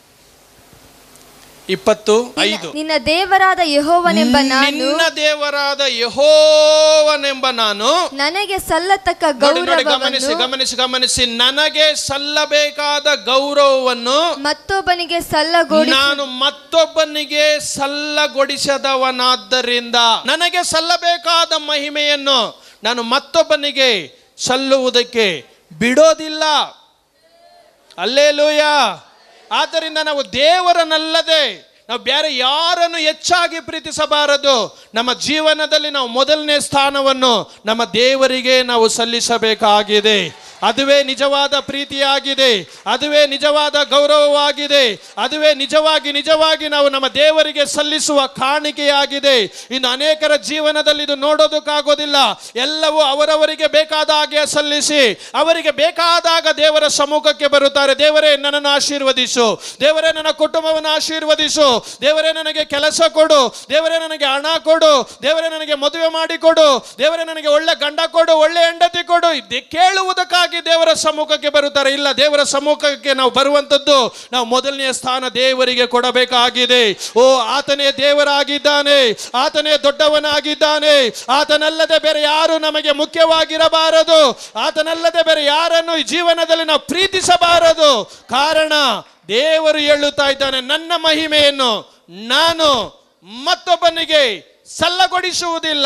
ಇಪ್ಪತ್ತು ಐದು ನಿನ್ನ ದೇವರಾದ ಯೆಹೋವನೆಂಬ ನಾನು ನಿನ್ನ ದೇವರಾದ ಯಹೋವನೆಂಬ ನಾನು ನನಗೆ ಸಲ್ಲತಕ್ಕ ನೋಡಿ ನೋಡಿ ಗಮನಿಸಿ ಗೌರವವನ್ನು ಗಮನಿಸಿ ಗಮನಿಸಿ ನನಗೆ ಸಲ್ಲಬೇಕಾದ ಗೌರವವನ್ನು ಮತ್ತೊಬ್ಬನಿಗೆ ಸಲ್ಲಗೋಡಿ ನಾನು ಮತ್ತೊಬ್ಬನಿಗೆ ಸಲ್ಲಗೊಡಿಸದವನಾದ್ದರಿಂದ ನನಗೆ ಸಲ್ಲಬೇಕಾದ ಮಹಿಮೆಯನ್ನು ನಾನು ಮತ್ತೊಬ್ಬನಿಗೆ ಸಲ್ಲುವುದಕ್ಕೆ ಬಿಡೋದಿಲ್ಲ ಅಲ್ಲೇಲೂಯ ಆದ್ದರಿಂದ ನಾವು ದೇವರನ್ನಲ್ಲದೆ ನಾವು ಬೇರೆ ಯಾರನ್ನು ಹೆಚ್ಚಾಗಿ ಪ್ರೀತಿಸಬಾರದು ನಮ್ಮ ಜೀವನದಲ್ಲಿ ನಾವು ಮೊದಲನೇ ಸ್ಥಾನವನ್ನು ನಮ್ಮ ದೇವರಿಗೆ ನಾವು ಸಲ್ಲಿಸಬೇಕಾಗಿದೆ ಅದುವೇ ನಿಜವಾದ ಪ್ರೀತಿಯಾಗಿದೆ ಅದುವೇ ನಿಜವಾದ ಗೌರವವಾಗಿದೆ ಅದುವೇ ನಿಜವಾಗಿ ನಿಜವಾಗಿ ನಾವು ನಮ್ಮ ದೇವರಿಗೆ ಸಲ್ಲಿಸುವ ಕಾಣಿಕೆಯಾಗಿದೆ ಇನ್ನು ಅನೇಕರ ಜೀವನದಲ್ಲಿ ಇದು ನೋಡೋದಕ್ಕಾಗೋದಿಲ್ಲ ಎಲ್ಲವೂ ಅವರವರಿಗೆ ಬೇಕಾದ ಹಾಗೆ ಸಲ್ಲಿಸಿ ಅವರಿಗೆ ಬೇಕಾದಾಗ ದೇವರ ಸಮ್ಮುಖಕ್ಕೆ ಬರುತ್ತಾರೆ ದೇವರೇ ನನ್ನನ್ನು ಆಶೀರ್ವದಿಸು ದೇವರೇ ನನ್ನ ಕುಟುಂಬವನ್ನು ಆಶೀರ್ವದಿಸು ದೇವರೇ ನನಗೆ ಕೆಲಸ ಕೊಡು ದೇವರೇ ನನಗೆ ಹಣ ಕೊಡು ದೇವರೇ ನನಗೆ ಮದುವೆ ಮಾಡಿ ಕೊಡು ದೇವರೇ ನನಗೆ ಒಳ್ಳೆ ಗಂಡ ಕೊಡು ಒಳ್ಳೆ ಹೆಂಡತಿ ಕೊಡು ಇದೆ ಕೇಳುವುದಕ್ಕಾಗಿ ದೇವರ ಸಮ್ಮುಖಕ್ಕೆ ಬರುತ್ತಾರೆ ಇಲ್ಲ ದೇವರ ಸಮ್ಮುಖಕ್ಕೆ ನಾವು ಬರುವಂಥದ್ದು ನಾವು ಮೊದಲನೆಯ ಸ್ಥಾನ ದೇವರಿಗೆ ಕೊಡಬೇಕಾಗಿದೆ ಓ ಆತನೇ ದೇವರಾಗಿದ್ದಾನೆ ಆತನೇ ದೊಡ್ಡವನಾಗಿದ್ದಾನೆ ಆತನಲ್ಲದೆ ಬೇರೆ ಯಾರು ನಮಗೆ ಮುಖ್ಯವಾಗಿರಬಾರದು ಆತನಲ್ಲದೆ ಬೇರೆ ಯಾರನ್ನು ಈ ಜೀವನದಲ್ಲಿ ನಾವು ಪ್ರೀತಿಸಬಾರದು ಕಾರಣ ದೇವರು ಹೇಳುತ್ತಾ ಇದ್ದಾನೆ ನನ್ನ ಮಹಿಮೆಯನ್ನು ನಾನು ಮತ್ತೊಬ್ಬನಿಗೆ ಸಲ್ಲಗೊಡಿಸುವುದಿಲ್ಲ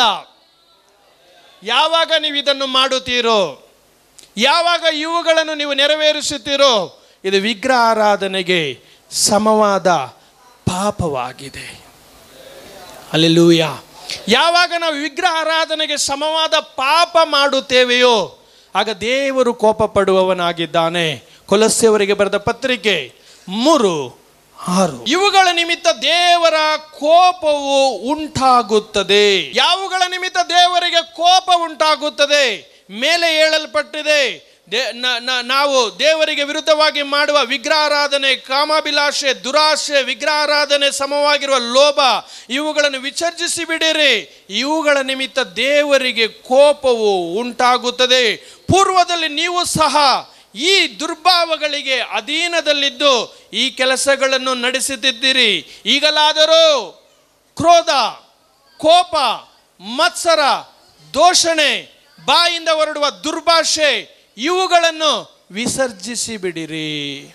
ಯಾವಾಗ ನೀವು ಇದನ್ನು ಮಾಡುತ್ತೀರೋ ಯಾವಾಗ ಇವುಗಳನ್ನು ನೀವು ನೆರವೇರಿಸುತ್ತೀರೋ ಇದು ವಿಗ್ರಹ ಆರಾಧನೆಗೆ ಸಮವಾದ ಪಾಪವಾಗಿದೆ ಅಲ್ಲೆಲ್ಲೂಯ ಯಾವಾಗ ನಾವು ವಿಗ್ರಹ ಆರಾಧನೆಗೆ ಸಮವಾದ ಪಾಪ ಮಾಡುತ್ತೇವೆಯೋ ಆಗ ದೇವರು ಕೋಪ ಪಡುವವನಾಗಿದ್ದಾನೆ ಕೊಲಸ್ಯವರಿಗೆ ಬರೆದ ಪತ್ರಿಕೆ ಮೂರು ಆರು ಇವುಗಳ ನಿಮಿತ್ತ ದೇವರ ಕೋಪವು ಉಂಟಾಗುತ್ತದೆ ಯಾವುಗಳ ನಿಮಿತ್ತ ದೇವರಿಗೆ ಕೋಪ ಉಂಟಾಗುತ್ತದೆ ಮೇಲೆ ಹೇಳಲ್ಪಟ್ಟಿದೆ ದೇ- ನ- ನ- ನಾವು ದೇವರಿಗೆ ವಿರುದ್ಧವಾಗಿ ಮಾಡುವ ವಿಗ್ರಹಾರಾಧನೆ ಕಾಮಾಭಿಲಾಷೆ ದುರಾಶೆ ವಿಗ್ರಹಾರಾಧನೆ ಸಮವಾಗಿರುವ ಲೋಭ ಇವುಗಳನ್ನು ವಿಸರ್ಜಿಸಿ ಬಿಡಿರಿ ಇವುಗಳ ನಿಮಿತ್ತ ದೇವರಿಗೆ ಕೋಪವು ಉಂಟಾಗುತ್ತದೆ ಪೂರ್ವದಲ್ಲಿ ನೀವು ಸಹ ಈ ದುರ್ಭಾವಗಳಿಗೆ ಅಧೀನದಲ್ಲಿದ್ದು ಈ ಕೆಲಸಗಳನ್ನು ನಡೆಸುತ್ತಿದ್ದೀರಿ ಈಗಲಾದರೂ ಕ್ರೋಧ ಕೋಪ ಮತ್ಸರ ದೋಷಣೆ ಬಾಯಿಂದ ಹೊರಡುವ ದುರ್ಭಾಷೆ ಇವುಗಳನ್ನು ವಿಸರ್ಜಿಸಿ ಬಿಡಿರಿ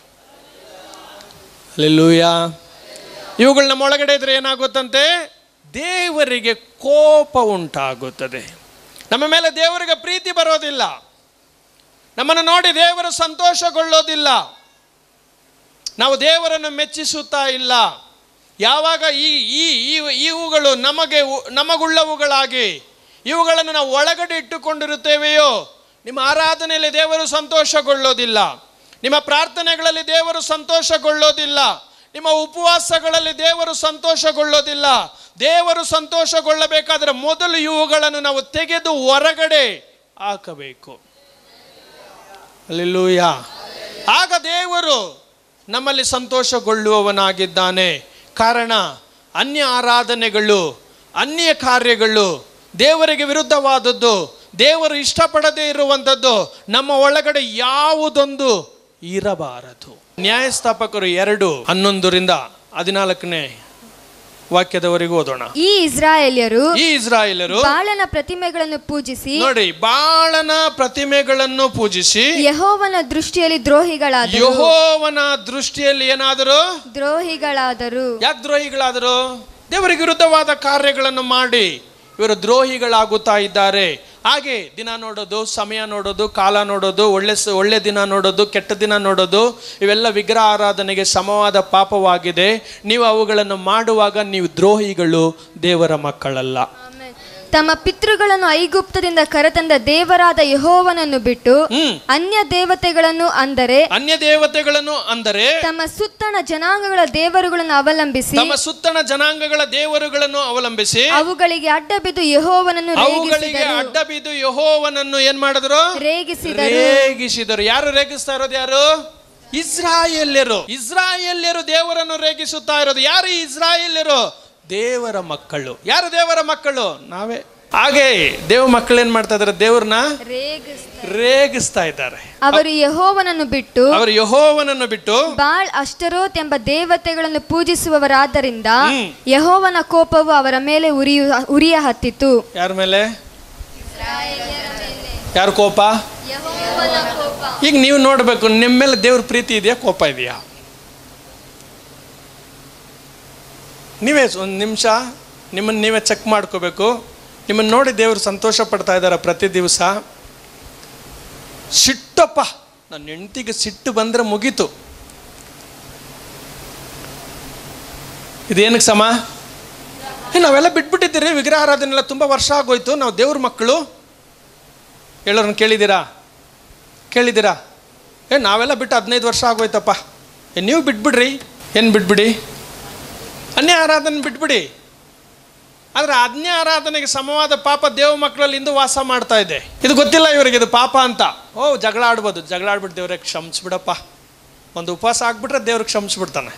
ಅಲ್ಲೆಲ್ಲೂಯ ಇವುಗಳು ನಮ್ಮ ಒಳಗಡೆ ಇದ್ರೆ ಏನಾಗುತ್ತಂತೆ ದೇವರಿಗೆ ಕೋಪ ಉಂಟಾಗುತ್ತದೆ ನಮ್ಮ ಮೇಲೆ ದೇವರಿಗೆ ಪ್ರೀತಿ ಬರೋದಿಲ್ಲ ನಮ್ಮನ್ನು ನೋಡಿ ದೇವರು ಸಂತೋಷಗೊಳ್ಳೋದಿಲ್ಲ ನಾವು ದೇವರನ್ನು ಮೆಚ್ಚಿಸುತ್ತಾ ಇಲ್ಲ ಯಾವಾಗ ಈ ಈ ಈ- ಇವುಗಳು ನಮಗೆ ಉ- ನಮಗುಳ್ಳವುಗಳಾಗಿ ಇವುಗಳನ್ನು ನಾವು ಒಳಗಡೆ ಇಟ್ಟುಕೊಂಡಿರುತ್ತೇವೆಯೋ ನಿಮ್ಮ ಆರಾಧನೆಯಲ್ಲಿ ದೇವರು ಸಂತೋಷಗೊಳ್ಳೋದಿಲ್ಲ ನಿಮ್ಮ ಪ್ರಾರ್ಥನೆಗಳಲ್ಲಿ ದೇವರು ಸಂತೋಷಗೊಳ್ಳೋದಿಲ್ಲ ನಿಮ್ಮ ಉಪವಾಸಗಳಲ್ಲಿ ದೇವರು ಸಂತೋಷಗೊಳ್ಳೋದಿಲ್ಲ ದೇವರು ಸಂತೋಷಗೊಳ್ಳಬೇಕಾದ್ರೆ ಮೊದಲು ಇವುಗಳನ್ನು ನಾವು ತೆಗೆದು ಹೊರಗಡೆ ಹಾಕಬೇಕು ಅಲ್ಲೆಲ್ಲೂಯ ಆಗ ದೇವರು ನಮ್ಮಲ್ಲಿ ಸಂತೋಷಗೊಳ್ಳುವವನಾಗಿದ್ದಾನೆ ಕಾರಣ ಅನ್ಯ ಆರಾಧನೆಗಳು ಅನ್ಯ ಕಾರ್ಯಗಳು ದೇವರಿಗೆ ವಿರುದ್ಧವಾದದ್ದು ದೇವರು ಇಷ್ಟಪಡದೇ ಇರುವಂಥದ್ದು ನಮ್ಮ ಒಳಗಡೆ ಯಾವುದೊಂದು ಇರಬಾರದು ನ್ಯಾಯಸ್ಥಾಪಕರು ಎರಡು ಹನ್ನೊಂದರಿಂದ ಹದಿನಾಲ್ಕನೇ ವಾಕ್ಯದವರೆಗೂ ಓದೋಣ ಈ ಇಸ್ರಾಯೇಲ್ಯರು ಈ ಇಸ್ರಾಯೇಲರು ಬಾಳನ ಪ್ರತಿಮೆಗಳನ್ನು ಪೂಜಿಸಿ ನೋಡಿ ಬಾಳನ ಪ್ರತಿಮೆಗಳನ್ನು ಪೂಜಿಸಿ ಯಹೋವನ ದೃಷ್ಟಿಯಲ್ಲಿ ದ್ರೋಹಿಗಳಾದರು ಯಹೋವನ ದೃಷ್ಟಿಯಲ್ಲಿ ಏನಾದರೂ ದ್ರೋಹಿಗಳಾದರು ಯಾಕೆ ದ್ರೋಹಿಗಳಾದರು ದೇವರಿಗೆ ವಿರುದ್ಧವಾದ ಕಾರ್ಯಗಳನ್ನು ಮಾಡಿ ಇವರು ದ್ರೋಹಿಗಳಾಗುತ್ತಾ ಇದ್ದಾರೆ ಹಾಗೆ ದಿನ ನೋಡೋದು ಸಮಯ ನೋಡೋದು ಕಾಲ ನೋಡೋದು ಒಳ್ಳೆ ಸ- ಒಳ್ಳೆ ದಿನ ನೋಡೋದು ಕೆಟ್ಟ ದಿನ ನೋಡೋದು ಇವೆಲ್ಲ ವಿಗ್ರಹ ಆರಾಧನೆಗೆ ಸಮವಾದ ಪಾಪವಾಗಿದೆ ನೀವು ಅವುಗಳನ್ನು ಮಾಡುವಾಗ ನೀವು ದ್ರೋಹಿಗಳು ದೇವರ ಮಕ್ಕಳಲ್ಲ ತಮ್ಮ ಪಿತೃಗಳನ್ನು ಐಗುಪ್ತದಿಂದ ಕರೆತಂದ ದೇವರಾದ ಯಹೋವನನ್ನು ಬಿಟ್ಟು ಹ್ಮ್ ಅನ್ಯ ದೇವತೆಗಳನ್ನು ಅಂದರೆ ಅನ್ಯ ದೇವತೆಗಳನ್ನು ಅಂದರೆ ತಮ್ಮ ಸುತ್ತಣ ಜನಾಂಗಗಳ ದೇವರುಗಳನ್ನು ಅವಲಂಬಿಸಿ ತಮ್ಮ ಸುತ್ತಣ ಜನಾಂಗಗಳ ದೇವರುಗಳನ್ನು ಅವಲಂಬಿಸಿ ಅವುಗಳಿಗೆ ಅಡ್ಡ ಬಿದ್ದು ಯಹೋವನನ್ನು ಅವುಗಳಿಗೆ ರೇಗಿಸಿದರು ಅಡ್ಡ ಬಿದ್ದು ಯಹೋವನನ್ನು ಏನ್ ಮಾಡಿದ್ರು ರೇಗಿಸಿದರು ರೇಗಿಸಿದರು ಯಾರು ರೇಗಿಸ್ತಾ ಇರೋದು ಯಾರು ಇಸ್ರಾಯೇಲ್ಯರು ಇಸ್ರಾಯೇಲ್ಯರು ದೇವರನ್ನು ರೇಗಿಸುತ್ತಾ ಇರೋದು ಯಾರು ಈ ಇಸ್ರಾಯೇಲ್ಯರು ದೇವರ ಮಕ್ಕಳು ಯಾರು ದೇವರ ಮಕ್ಕಳು ನಾವೇ ಹಾಗೆ ದೇವ ಮಕ್ಕಳು ಏನ್ ಮಾಡ್ತಾ ಇದಾರೆ ದೇವ್ರನ್ನ ರೇಗಿಸ್ತಾರೆ. ರೇಗಿಸ್ತಾ ಇದ್ದಾರೆ ಅವರು ಯಹೋವನನ್ನು ಬಿಟ್ಟು ಅವರು ಯಹೋವನನ್ನು ಬಿಟ್ಟು ಬಾಳ್ ಅಷ್ಟರೋತ್ ಎಂಬ ದೇವತೆಗಳನ್ನು ಪೂಜಿಸುವವರಾದ್ದರಿಂದ ಹ್ಮ್. ಯಹೋವನ ಕೋಪವು ಅವರ ಮೇಲೆ ಉರಿಯು ಉರಿಯ ಹತ್ತಿತು ಯಾರ ಮೇಲೆ ಯಾರು ಕೋಪ ಈಗ ನೀವು ನೋಡ್ಬೇಕು ನಿಮ್ಮ ಮೇಲೆ ದೇವ್ರ ಪ್ರೀತಿ ಇದೆಯಾ ಕೋಪ ಇದೆಯಾ ನೀವೇ ಒಂದು ನಿಮಿಷ ನಿಮ್ಮನ್ನು ನೀವೇ ಚೆಕ್ ಮಾಡ್ಕೋಬೇಕು ನಿಮ್ಮನ್ನು ನೋಡಿ ದೇವರು ಸಂತೋಷ ಪಡ್ತಾ ಇದ್ದಾರೆ ಪ್ರತಿ ದಿವಸ ಸಿಟ್ಟಪ್ಪ ನನ್ನ ಹೆಂಡತಿಗೆ ಸಿಟ್ಟು ಬಂದರೆ ಮುಗೀತು ಇದೇನಕ್ಕೆ ಸಮ ಏ ನಾವೆಲ್ಲ ಬಿಟ್ಬಿಟ್ಟಿದ್ದೀರಿ ವಿಗ್ರಹ ಆರಾಧನೆ ಎಲ್ಲ ತುಂಬ ವರ್ಷ ಆಗೋಯ್ತು ನಾವು ದೇವ್ರ ಮಕ್ಕಳು ಹೇಳೋರನ್ನ ಕೇಳಿದ್ದೀರಾ ಕೇಳಿದ್ದೀರಾ ಏ ನಾವೆಲ್ಲ ಬಿಟ್ಟು ಹದಿನೈದು ವರ್ಷ ಆಗೋಯ್ತಪ್ಪ ಏ ನೀವು ಬಿಟ್ಬಿಡ್ರಿ ಏನು ಬಿಟ್ಬಿಡಿ ಅನ್ಯ ಆರಾಧನೆ ಬಿಟ್ಬಿಡಿ ಆದರೆ ಅನ್ಯ ಆರಾಧನೆಗೆ ಸಮವಾದ ಪಾಪ ದೇವ ಮಕ್ಕಳಲ್ಲಿ ಇಂದು ವಾಸ ಮಾಡ್ತಾ ಇದೆ ಇದು ಗೊತ್ತಿಲ್ಲ ಇವರಿಗೆ ಇದು ಪಾಪ ಅಂತ ಓ ಜಗಳ ಆಡ್ಬೋದು ಜಗಳ ಆಡ್ಬಿಟ್ಟು ದೇವ್ರಿಗೆ ಕ್ಷಮಿಸ್ಬಿಡಪ್ಪ ಒಂದು ಉಪವಾಸ ಆಗ್ಬಿಟ್ರೆ ದೇವ್ರಿಗೆ ಕ್ಷಮಿಸ್ಬಿಡ್ತಾನೆ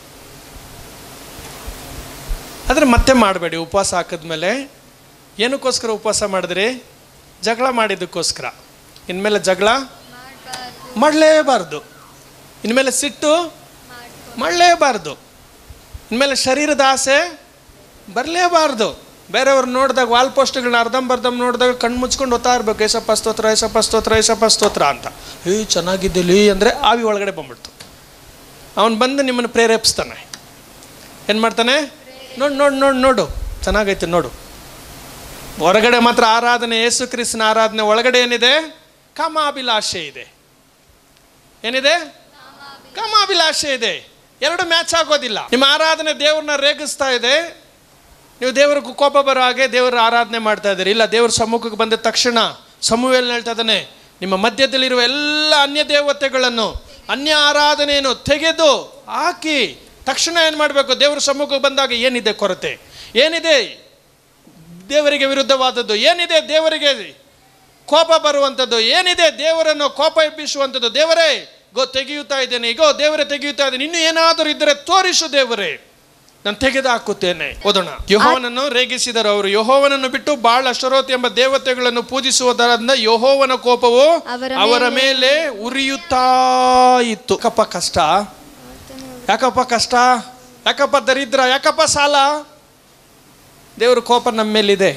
ಆದರೆ ಮತ್ತೆ ಮಾಡಬೇಡಿ ಉಪವಾಸ ಹಾಕಿದ್ಮೇಲೆ ಏನಕ್ಕೋಸ್ಕರ ಉಪವಾಸ ಮಾಡಿದ್ರಿ ಜಗಳ ಮಾಡಿದ್ದಕ್ಕೋಸ್ಕರ ಇನ್ಮೇಲೆ ಜಗಳ ಮಾಡಲೇಬಾರ್ದು ಇನ್ಮೇಲೆ ಸಿಟ್ಟು ಮಾಡಲೇಬಾರ್ದು ಇನ್ಮೇಲೆ ಶರೀರದ ಆಸೆ ಬರಲೇಬಾರ್ದು ಬೇರೆಯವ್ರು ನೋಡಿದಾಗ ವಾಲ್ ಪೋಸ್ಟ್ಗಳನ್ನ ಅರ್ಧಂಬರ್ಧಂ ನೋಡಿದಾಗ ಕಣ್ಣು ಮುಚ್ಕೊಂಡು ಓದ್ತಾ ಇರ್ಬೇಕು ಏಸಪ್ಪ ಸ್ತೋತ್ರ ಏಸಪ್ಪ ಸ್ತೋತ್ರ ಏಸಪ್ಪ ಸ್ತೋತ್ರ ಅಂತ ಏ ಚೆನ್ನಾಗಿದ್ದಿಲ್ಲಿ ಅಂದರೆ ಆವಿ ಒಳಗಡೆ ಬಂದ್ಬಿಡ್ತು ಅವನು ಬಂದು ನಿಮ್ಮನ್ನು ಪ್ರೇರೇಪಿಸ್ತಾನೆ ಏನು ಮಾಡ್ತಾನೆ ನೋಡು ನೋಡು ನೋಡು ನೋಡು ಚೆನ್ನಾಗೈತೆ ನೋಡು ಹೊರಗಡೆ ಮಾತ್ರ ಆರಾಧನೆ ಯೇಸು ಕ್ರಿಸ್ತನ ಆರಾಧನೆ ಒಳಗಡೆ ಏನಿದೆ ಕಾಮಾಭಿಲಾಷೆ ಇದೆ ಏನಿದೆ ಕಾಮಾಭಿಲಾಷೆ ಇದೆ ಎರಡು ಮ್ಯಾಚ್ ಆಗೋದಿಲ್ಲ ನಿಮ್ಮ ಆರಾಧನೆ ದೇವ್ರನ್ನ ರೇಗಿಸ್ತಾ ಇದೆ ನೀವು ದೇವ್ರಿಗೆ ಕೋಪ ಬರೋ ಹಾಗೆ ದೇವರ ಆರಾಧನೆ ಮಾಡ್ತಾ ಇದ್ದೀರಿ ಇಲ್ಲ ದೇವ್ರ ಸಮ್ಮುಖಕ್ಕೆ ಬಂದ ತಕ್ಷಣ ಸಮೂಹಲ್ಲಿ ಹೇಳ್ತಾ ಇದ್ದಾನೆ ನಿಮ್ಮ ಮಧ್ಯದಲ್ಲಿರುವ ಎಲ್ಲ ಅನ್ಯ ದೇವತೆಗಳನ್ನು ಅನ್ಯ ಆರಾಧನೆಯನ್ನು ತೆಗೆದು ಹಾಕಿ ತಕ್ಷಣ ಏನು ಮಾಡಬೇಕು ದೇವರ ಸಮ್ಮುಖಕ್ಕೆ ಬಂದಾಗ ಏನಿದೆ ಕೊರತೆ ಏನಿದೆ ದೇವರಿಗೆ ವಿರುದ್ಧವಾದದ್ದು ಏನಿದೆ ದೇವರಿಗೆ ಕೋಪ ಬರುವಂಥದ್ದು ಏನಿದೆ ದೇವರನ್ನು ಕೋಪ ಎಬ್ಬಿಸುವಂಥದ್ದು ದೇವರೇ ಗೋ ತೆಗೆಯುತ್ತಾ ಇದ್ದೇನೆ ಈಗೋ ದೇವರೇ ತೆಗೆಯುತ್ತಾ ಇದ್ದೇನೆ ಇನ್ನು ಏನಾದರೂ ಇದ್ದರೆ ತೋರಿಸು ದೇವರೇ ನಾನು ತೆಗೆದು ಹಾಕುತ್ತೇನೆ ಓದೋಣ ಯಹೋವನನ್ನು ರೇಗಿಸಿದರು ಅವರು ಯಹೋವನನ್ನು ಬಿಟ್ಟು ಬಾಳ ಅಷ್ಟರೋತ್ ಎಂಬ ದೇವತೆಗಳನ್ನು ಪೂಜಿಸುವುದರಿಂದ ಯಹೋವನ ಕೋಪವು ಅವರ ಅವರ ಮೇಲೆ ಉರಿಯುತ್ತಾ ಇತ್ತು ಯಾಕಪ್ಪ ಕಷ್ಟ ಯಾಕಪ್ಪ ಕಷ್ಟ ಯಾಕಪ್ಪ ದರಿದ್ರ ಯಾಕಪ್ಪ ಸಾಲ ದೇವ್ರ ಕೋಪ ನಮ್ಮ ಮೇಲಿದೆ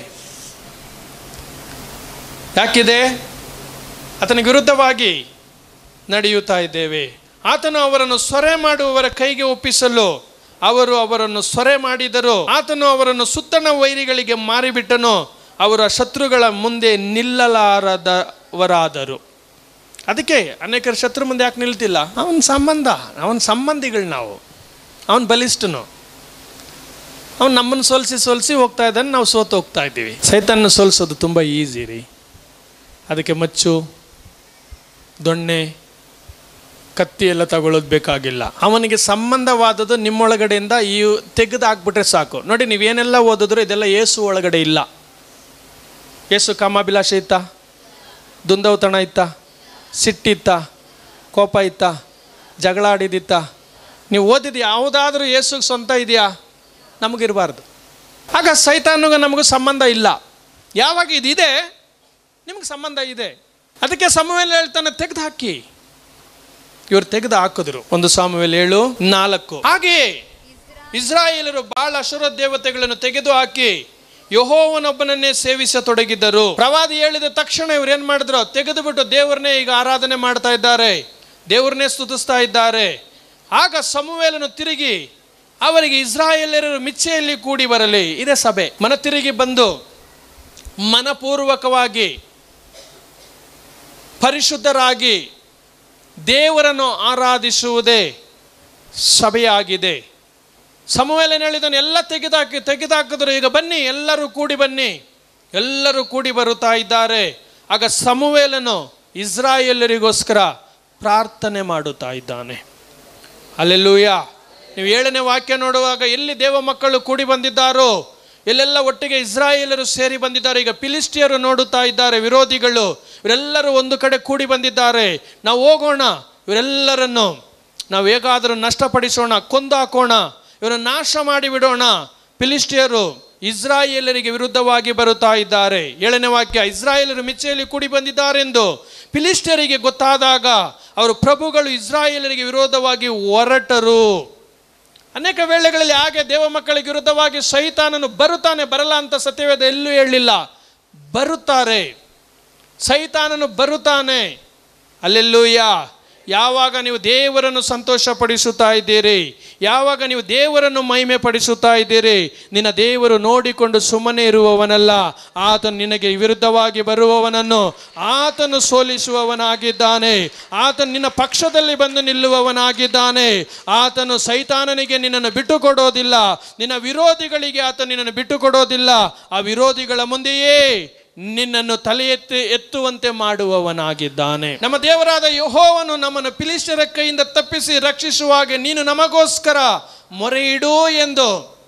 ಯಾಕಿದೆ ಆತನಿಗೆ ವಿರುದ್ಧವಾಗಿ ನಡೆಯುತ್ತಾ ಇದ್ದೇವೆ ಆತನು ಅವರನ್ನು ಸೊರೆ ಮಾಡುವವರ ಕೈಗೆ ಒಪ್ಪಿಸಲು ಅವರು ಅವರನ್ನು ಸೊರೆ ಮಾಡಿದರು ಆತನು ಅವರನ್ನು ಸುತ್ತಣ ವೈರಿಗಳಿಗೆ ಮಾರಿಬಿಟ್ಟನು ಅವರ ಶತ್ರುಗಳ ಮುಂದೆ ನಿಲ್ಲಲಾರದವರಾದರು ಅದಕ್ಕೆ ಅನೇಕರ ಶತ್ರು ಮುಂದೆ ಯಾಕೆ ನಿಲ್ತಿಲ್ಲ ಅವನ ಸಂಬಂಧ ಅವನ ಸಂಬಂಧಿಗಳು ನಾವು ಅವನ ಬಲಿಷ್ಠನು ಅವ್ನು ನಮ್ಮನ್ನು ಸೋಲಿಸಿ ಸೋಲಿಸಿ ಹೋಗ್ತಾ ಇದ್ದಾನೆ ನಾವು ಸೋತು ಹೋಗ್ತಾ ಇದ್ದೀವಿ ಸೈತಾನ ಸೋಲಿಸೋದು ತುಂಬ ಈಸಿ ರೀ ಅದಕ್ಕೆ ಮಚ್ಚು ದೊಣ್ಣೆ ಕತ್ತಿ ಎಲ್ಲ ತಗೊಳ್ಳೋದು ಬೇಕಾಗಿಲ್ಲ ಅವನಿಗೆ ಸಂಬಂಧವಾದದ್ದು ನಿಮ್ಮೊಳಗಡೆಯಿಂದ ಈ ತೆಗೆದು ಹಾಕ್ಬಿಟ್ರೆ ಸಾಕು ನೋಡಿ ನೀವೇನೆಲ್ಲ ಓದಿದ್ರು ಇದೆಲ್ಲ ಏಸು ಒಳಗಡೆ ಇಲ್ಲ ಏಸು ಕಾಮಾಭಿಲಾಷೆ ಇತ್ತ ದುಂದೌತಣ ಇತ್ತ ಸಿಟ್ಟಿತ್ತ ಕೋಪ ಇತ್ತ ಜಗಳ ಆಡಿದಿತ್ತ ನೀವು ಓದಿದ ಯಾವುದಾದ್ರೂ ಏಸುಗೆ ಸ್ವಂತ ಇದೆಯಾ ನಮಗಿರಬಾರ್ದು ಆಗ ಸೈತಾನಿಗೂ ನಮಗೂ ಸಂಬಂಧ ಇಲ್ಲ ಯಾವಾಗ ಇದಿದೆ ನಿಮ್ಗೆ ಸಂಬಂಧ ಇದೆ ಅದಕ್ಕೆ ಸಮವೇಲೆ ಹೇಳ್ತಾನೆ ತೆಗೆದು ಹಾಕಿ ಇವರು ತೆಗೆದು ಹಾಕಿದ್ರು ಒಂದು ಸಾಮುವೇಲ್ ಏಳು ನಾಲ್ಕು ಹಾಗೆಯೇ ಇಸ್ರಾಯೇಲರು ಬಹಳ ಅಸುರ ದೇವತೆಗಳನ್ನು ತೆಗೆದು ಹಾಕಿ ಯಹೋವನೊಬ್ಬನನ್ನೇ ಸೇವಿಸತೊಡಗಿದ್ದರು ಪ್ರವಾದಿ ಹೇಳಿದ ತಕ್ಷಣ ಇವ್ರು ಏನ್ ಮಾಡಿದ್ರು ತೆಗೆದು ಬಿಟ್ಟು ದೇವರನ್ನೇ ಈಗ ಆರಾಧನೆ ಮಾಡ್ತಾ ಇದ್ದಾರೆ ದೇವರನ್ನೇ ಸ್ತುತಿಸ್ತಾ ಇದ್ದಾರೆ ಆಗ ಸಮುವೇಲನು ತಿರುಗಿ ಅವರಿಗೆ ಇಸ್ರಾಯೇಲರು ಮಿಚ್ಚೆಯಲ್ಲಿ ಕೂಡಿ ಬರಲಿ ಇದೇ ಸಭೆ ಮನ ತಿರುಗಿ ಬಂದು ಮನಪೂರ್ವಕವಾಗಿ ಪರಿಶುದ್ಧರಾಗಿ ದೇವರನ್ನು ಆರಾಧಿಸುವುದೇ ಸಭೆಯಾಗಿದೆ ಸಮುವೇಲನ ಹೇಳಿದನು ಎಲ್ಲ ತೆಗೆದಾಕಿ ತೆಗೆದಾಕಿದ್ರು ಈಗ ಬನ್ನಿ ಎಲ್ಲರೂ ಕೂಡಿ ಬನ್ನಿ ಎಲ್ಲರೂ ಕೂಡಿ ಬರುತ್ತಾ ಇದ್ದಾರೆ ಆಗ ಸಮುವೇಲನು ಇಸ್ರಾಯೇಲರಿಗೋಸ್ಕರ ಪ್ರಾರ್ಥನೆ ಮಾಡುತ್ತಾ ಇದ್ದಾನೆ ಅಲ್ಲೆಲ್ಲೂಯ ನೀವು ಏಳನೇ ವಾಕ್ಯ ನೋಡುವಾಗ ಎಲ್ಲಿ ದೇವ ಮಕ್ಕಳು ಕೂಡಿ ಬಂದಿದ್ದಾರೋ ಎಲ್ಲೆಲ್ಲ ಒಟ್ಟಿಗೆ ಇಸ್ರಾಯೇಲರು ಸೇರಿ ಬಂದಿದ್ದಾರೆ ಈಗ ಫಿಲಿಸ್ಟಿಯರು ನೋಡುತ್ತಾ ಇದ್ದಾರೆ ವಿರೋಧಿಗಳು ಇವರೆಲ್ಲರೂ ಒಂದು ಕಡೆ ಕೂಡಿ ಬಂದಿದ್ದಾರೆ ನಾವು ಹೋಗೋಣ ಇವರೆಲ್ಲರನ್ನು ನಾವು ಹೇಗಾದರೂ ನಷ್ಟಪಡಿಸೋಣ ಕೊಂದು ಹಾಕೋಣ ಇವರನ್ನು ನಾಶ ಮಾಡಿ ಬಿಡೋಣ ಫಿಲಿಸ್ಟಿಯರು ಇಸ್ರಾಯೇಲರಿಗೆ ವಿರುದ್ಧವಾಗಿ ಬರುತ್ತಾ ಇದ್ದಾರೆ ಏಳನೇ ವಾಕ್ಯ ಇಸ್ರಾಯೇಲರು ಮಿಚ್ಚೆಯಲ್ಲಿ ಕೂಡಿ ಬಂದಿದ್ದಾರೆಂದು ಫಿಲಿಸ್ಟಿಯರಿಗೆ ಗೊತ್ತಾದಾಗ ಅವರು ಪ್ರಭುಗಳು ಇಸ್ರಾಯೇಲರಿಗೆ ವಿರೋಧವಾಗಿ ಹೊರಟರು ಅನೇಕ ವೇಳೆಗಳಲ್ಲಿ ಹಾಗೆ ದೇವ ಮಕ್ಕಳಿಗೆ ವಿರುದ್ಧವಾಗಿ ಸೈತಾನನು ಬರುತ್ತಾನೆ ಬರಲ್ಲ ಅಂತ ಸತ್ಯವೇದ ಎಲ್ಲೂ ಹೇಳಲಿಲ್ಲ ಬರುತ್ತಾರೆ ಸೈತಾನನು ಬರುತ್ತಾನೆ ಅಲ್ಲೆಲ್ಲೂಯ್ಯ ಯಾವಾಗ ನೀವು ದೇವರನ್ನು ಸಂತೋಷಪಡಿಸುತ್ತಾ ಇದ್ದೀರಿ ಯಾವಾಗ ನೀವು ದೇವರನ್ನು ಮಹಿಮೆ ಪಡಿಸುತ್ತಾ ಇದ್ದೀರಿ ನಿನ್ನ ದೇವರು ನೋಡಿಕೊಂಡು ಸುಮ್ಮನೆ ಇರುವವನಲ್ಲ ಆತನು ನಿನಗೆ ವಿರುದ್ಧವಾಗಿ ಬರುವವನನ್ನು ಆತನು ಸೋಲಿಸುವವನಾಗಿದ್ದಾನೆ ಆತನು ನಿನ್ನ ಪಕ್ಷದಲ್ಲಿ ಬಂದು ನಿಲ್ಲುವವನಾಗಿದ್ದಾನೆ ಆತನು ಸೈತಾನನಿಗೆ ನಿನ್ನನ್ನು ಬಿಟ್ಟುಕೊಡೋದಿಲ್ಲ ನಿನ್ನ ವಿರೋಧಿಗಳಿಗೆ ಆತ ನಿನ್ನನ್ನು ಬಿಟ್ಟುಕೊಡೋದಿಲ್ಲ ಆ ವಿರೋಧಿಗಳ ಮುಂದೆಯೇ ನಿನ್ನನ್ನು ತಲೆ ಎತ್ತಿ ಎತ್ತುವಂತೆ ಮಾಡುವವನಾಗಿದ್ದಾನೆ ನಮ್ಮ ದೇವರಾದ ಯಹೋವನು ನಮ್ಮನ್ನು ಫಿಲಿಸ್ಟರ ಕೈಯಿಂದ ತಪ್ಪಿಸಿ ರಕ್ಷಿಸುವಾಗ ನೀನು ನಮಗೋಸ್ಕರ ಮೊರೆ ಇಡು ಎಂದು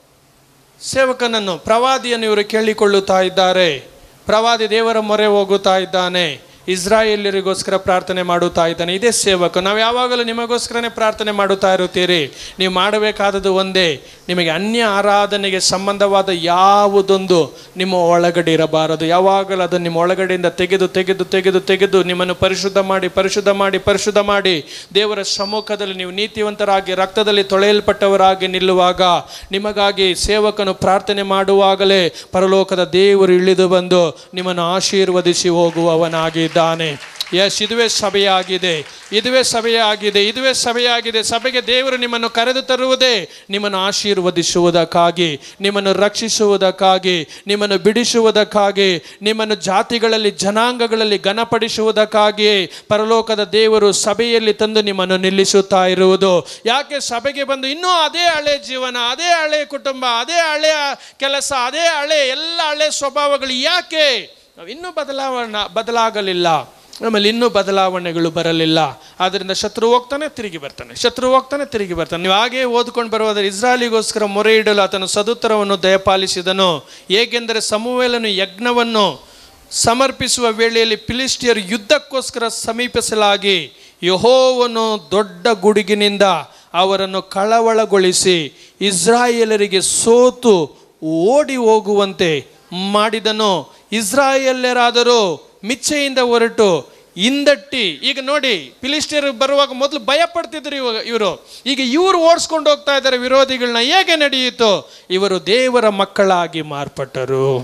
ಸೇವಕನನ್ನು ಪ್ರವಾದಿಯನ್ನು ಇವರು ಕೇಳಿಕೊಳ್ಳುತ್ತಾ ಇದ್ದಾರೆ ಪ್ರವಾದಿ ದೇವರ ಮೊರೆ ಹೋಗುತ್ತಾ ಇದ್ದಾನೆ ಇಸ್ರಾಯೇಲರಿಗೋಸ್ಕರ ಪ್ರಾರ್ಥನೆ ಮಾಡುತ್ತಾ ಇದ್ದಾನೆ ಇದೇ ಸೇವಕ ನಾವು ಯಾವಾಗಲೂ ನಿಮಗೋಸ್ಕರನೇ ಪ್ರಾರ್ಥನೆ ಮಾಡುತ್ತಾ ಇರುತ್ತೀರಿ ನೀವು ಮಾಡಬೇಕಾದದ್ದು ಒಂದೇ ನಿಮಗೆ ಅನ್ಯ ಆರಾಧನೆಗೆ ಸಂಬಂಧವಾದ ಯಾವುದೊಂದು ನಿಮ್ಮ ಒಳಗಡೆ ಇರಬಾರದು ಯಾವಾಗಲೂ ಅದನ್ನು ನಿಮ್ಮ ಒಳಗಡೆಯಿಂದ ತೆಗೆದು ತೆಗೆದು ತೆಗೆದು ತೆಗೆದು ನಿಮ್ಮನ್ನು ಪರಿಶುದ್ಧ ಮಾಡಿ ಪರಿಶುದ್ಧ ಮಾಡಿ ಪರಿಶುದ್ಧ ಮಾಡಿ ದೇವರ ಸಮ್ಮುಖದಲ್ಲಿ ನೀವು ನೀತಿವಂತರಾಗಿ ರಕ್ತದಲ್ಲಿ ತೊಳೆಯಲ್ಪಟ್ಟವರಾಗಿ ನಿಲ್ಲುವಾಗ ನಿಮಗಾಗಿ ಸೇವಕನು ಪ್ರಾರ್ಥನೆ ಮಾಡುವಾಗಲೇ ಪರಲೋಕದ ದೇವರು ಇಳಿದು ಬಂದು ನಿಮ್ಮನ್ನು ಆಶೀರ್ವದಿಸಿ ಹೋಗುವವನಾಗಿದ್ದಾನೆ ಎಸ್ ಇದುವೇ ಸಭೆಯಾಗಿದೆ ಇದುವೇ ಸಭೆಯಾಗಿದೆ ಇದುವೇ ಸಭೆಯಾಗಿದೆ ಸಭೆಗೆ ದೇವರು ನಿಮ್ಮನ್ನು ಕರೆದು ತರುವುದೇ ನಿಮ್ಮನ್ನು ಆಶೀರ್ವದಿಸುವುದಕ್ಕಾಗಿ ನಿಮ್ಮನ್ನು ರಕ್ಷಿಸುವುದಕ್ಕಾಗಿ ನಿಮ್ಮನ್ನು ಬಿಡಿಸುವುದಕ್ಕಾಗಿ ನಿಮ್ಮನ್ನು ಜಾತಿಗಳಲ್ಲಿ ಜನಾಂಗಗಳಲ್ಲಿ ಘನಪಡಿಸುವುದಕ್ಕಾಗಿ ಪರಲೋಕದ ದೇವರು ಸಭೆಯಲ್ಲಿ ತಂದು ನಿಮ್ಮನ್ನು ನಿಲ್ಲಿಸುತ್ತಾ ಇರುವುದು ಯಾಕೆ ಸಭೆಗೆ ಬಂದು ಇನ್ನೂ ಅದೇ ಹಳೆ ಜೀವನ ಅದೇ ಹಳೆ ಕುಟುಂಬ ಅದೇ ಹಳೆಯ ಕೆಲಸ ಅದೇ ಹಳೆ ಎಲ್ಲ ಹಳೆ ಸ್ವಭಾವಗಳು ಯಾಕೆ ನಾವು ಇನ್ನೂ ಬದಲಾವಣೆ ಬದಲಾಗಲಿಲ್ಲ ನಮ್ಮಲ್ಲಿ ಇನ್ನೂ ಬದಲಾವಣೆಗಳು ಬರಲಿಲ್ಲ ಆದ್ದರಿಂದ ಶತ್ರು ಹೋಗ್ತಾನೆ ತಿರುಗಿ ಬರ್ತಾನೆ ಶತ್ರು ಹೋಗ್ತಾನೆ ತಿರುಗಿ ಬರ್ತಾನೆ ನೀವು ಹಾಗೆ ಓದ್ಕೊಂಡು ಬರುವುದಾದ್ರೆ ಇಸ್ರಾಯಲಿಗೋಸ್ಕರ ಮೊರೆ ಇಡಲು ಆತನು ಸದುತ್ತರವನ್ನು ದಯಪಾಲಿಸಿದನು ಹೇಗೆಂದರೆ ಸಮುವೇಲನು ಯಜ್ಞವನ್ನು ಸಮರ್ಪಿಸುವ ವೇಳೆಯಲ್ಲಿ ಫಿಲಿಸ್ಟಿಯರ್ ಯುದ್ಧಕ್ಕೋಸ್ಕರ ಸಮೀಪಿಸಲಾಗಿ ಯಹೋವನು ದೊಡ್ಡ ಗುಡುಗಿನಿಂದ ಅವರನ್ನು ಕಳವಳಗೊಳಿಸಿ ಇಸ್ರಾಯೇಲರಿಗೆ ಸೋತು ಓಡಿ ಹೋಗುವಂತೆ ಮಾಡಿದನು ಇಸ್ರಾಯೇಲ್ಯರಾದರೂ ಮಿಚ್ಚೆಯಿಂದ ಹೊರಟು ಹಿಂದಟ್ಟಿ ಈಗ ನೋಡಿ ಫಿಲಿಸ್ಟಿಯರ್ ಬರುವಾಗ ಮೊದಲು ಭಯ ಪಡ್ತಿದ್ರು ಇವಾಗ ಇವರು ಈಗ ಇವರು ಓಡಿಸ್ಕೊಂಡು ಹೋಗ್ತಾ ಇದ್ದಾರೆ ವಿರೋಧಿಗಳನ್ನ ಹೇಗೆ ನಡೆಯಿತು ಇವರು ದೇವರ ಮಕ್ಕಳಾಗಿ ಮಾರ್ಪಟ್ಟರು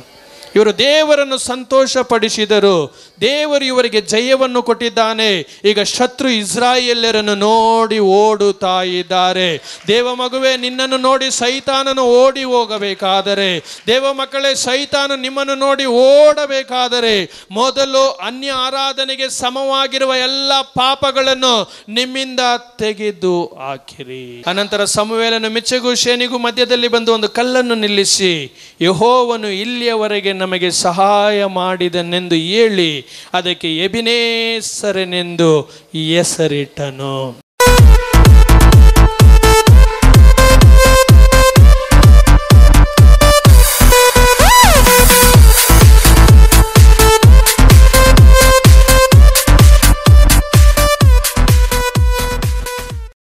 ಇವರು ದೇವರನ್ನು ಸಂತೋಷಪಡಿಸಿದರು ದೇವರು ಇವರಿಗೆ ಜಯವನ್ನು ಕೊಟ್ಟಿದ್ದಾನೆ ಈಗ ಶತ್ರು ಇಸ್ರಾಯೇಲ್ಯರನ್ನು ನೋಡಿ ಓಡುತ್ತಾ ಇದ್ದಾರೆ ದೇವ ಮಗುವೆ ನಿನ್ನನ್ನು ನೋಡಿ ಸೈತಾನನು ಓಡಿ ಹೋಗಬೇಕಾದರೆ ದೇವ ಮಕ್ಕಳೇ ಸೈತಾನ ನಿಮ್ಮನ್ನು ನೋಡಿ ಓಡಬೇಕಾದರೆ ಮೊದಲು ಅನ್ಯ ಆರಾಧನೆಗೆ ಸಮವಾಗಿರುವ ಎಲ್ಲ ಪಾಪಗಳನ್ನು ನಿಮ್ಮಿಂದ ತೆಗೆದು ಹಾಕಿರಿ ಅನಂತರ ಸಮುವೇಲನು ಮಿಚ್ಚಗೂ ಶೇನಿಗೂ ಮಧ್ಯದಲ್ಲಿ ಬಂದು ಒಂದು ಕಲ್ಲನ್ನು ನಿಲ್ಲಿಸಿ ಯಹೋವನು ಇಲ್ಲಿಯವರೆಗೆ ನಮಗೆ ಸಹಾಯ ಮಾಡಿದನೆಂದು ಹೇಳಿ ಅದಕ್ಕೆ ಎಬಿನೇಸರನೆಂದು ಹೆಸರಿಟ್ಟನು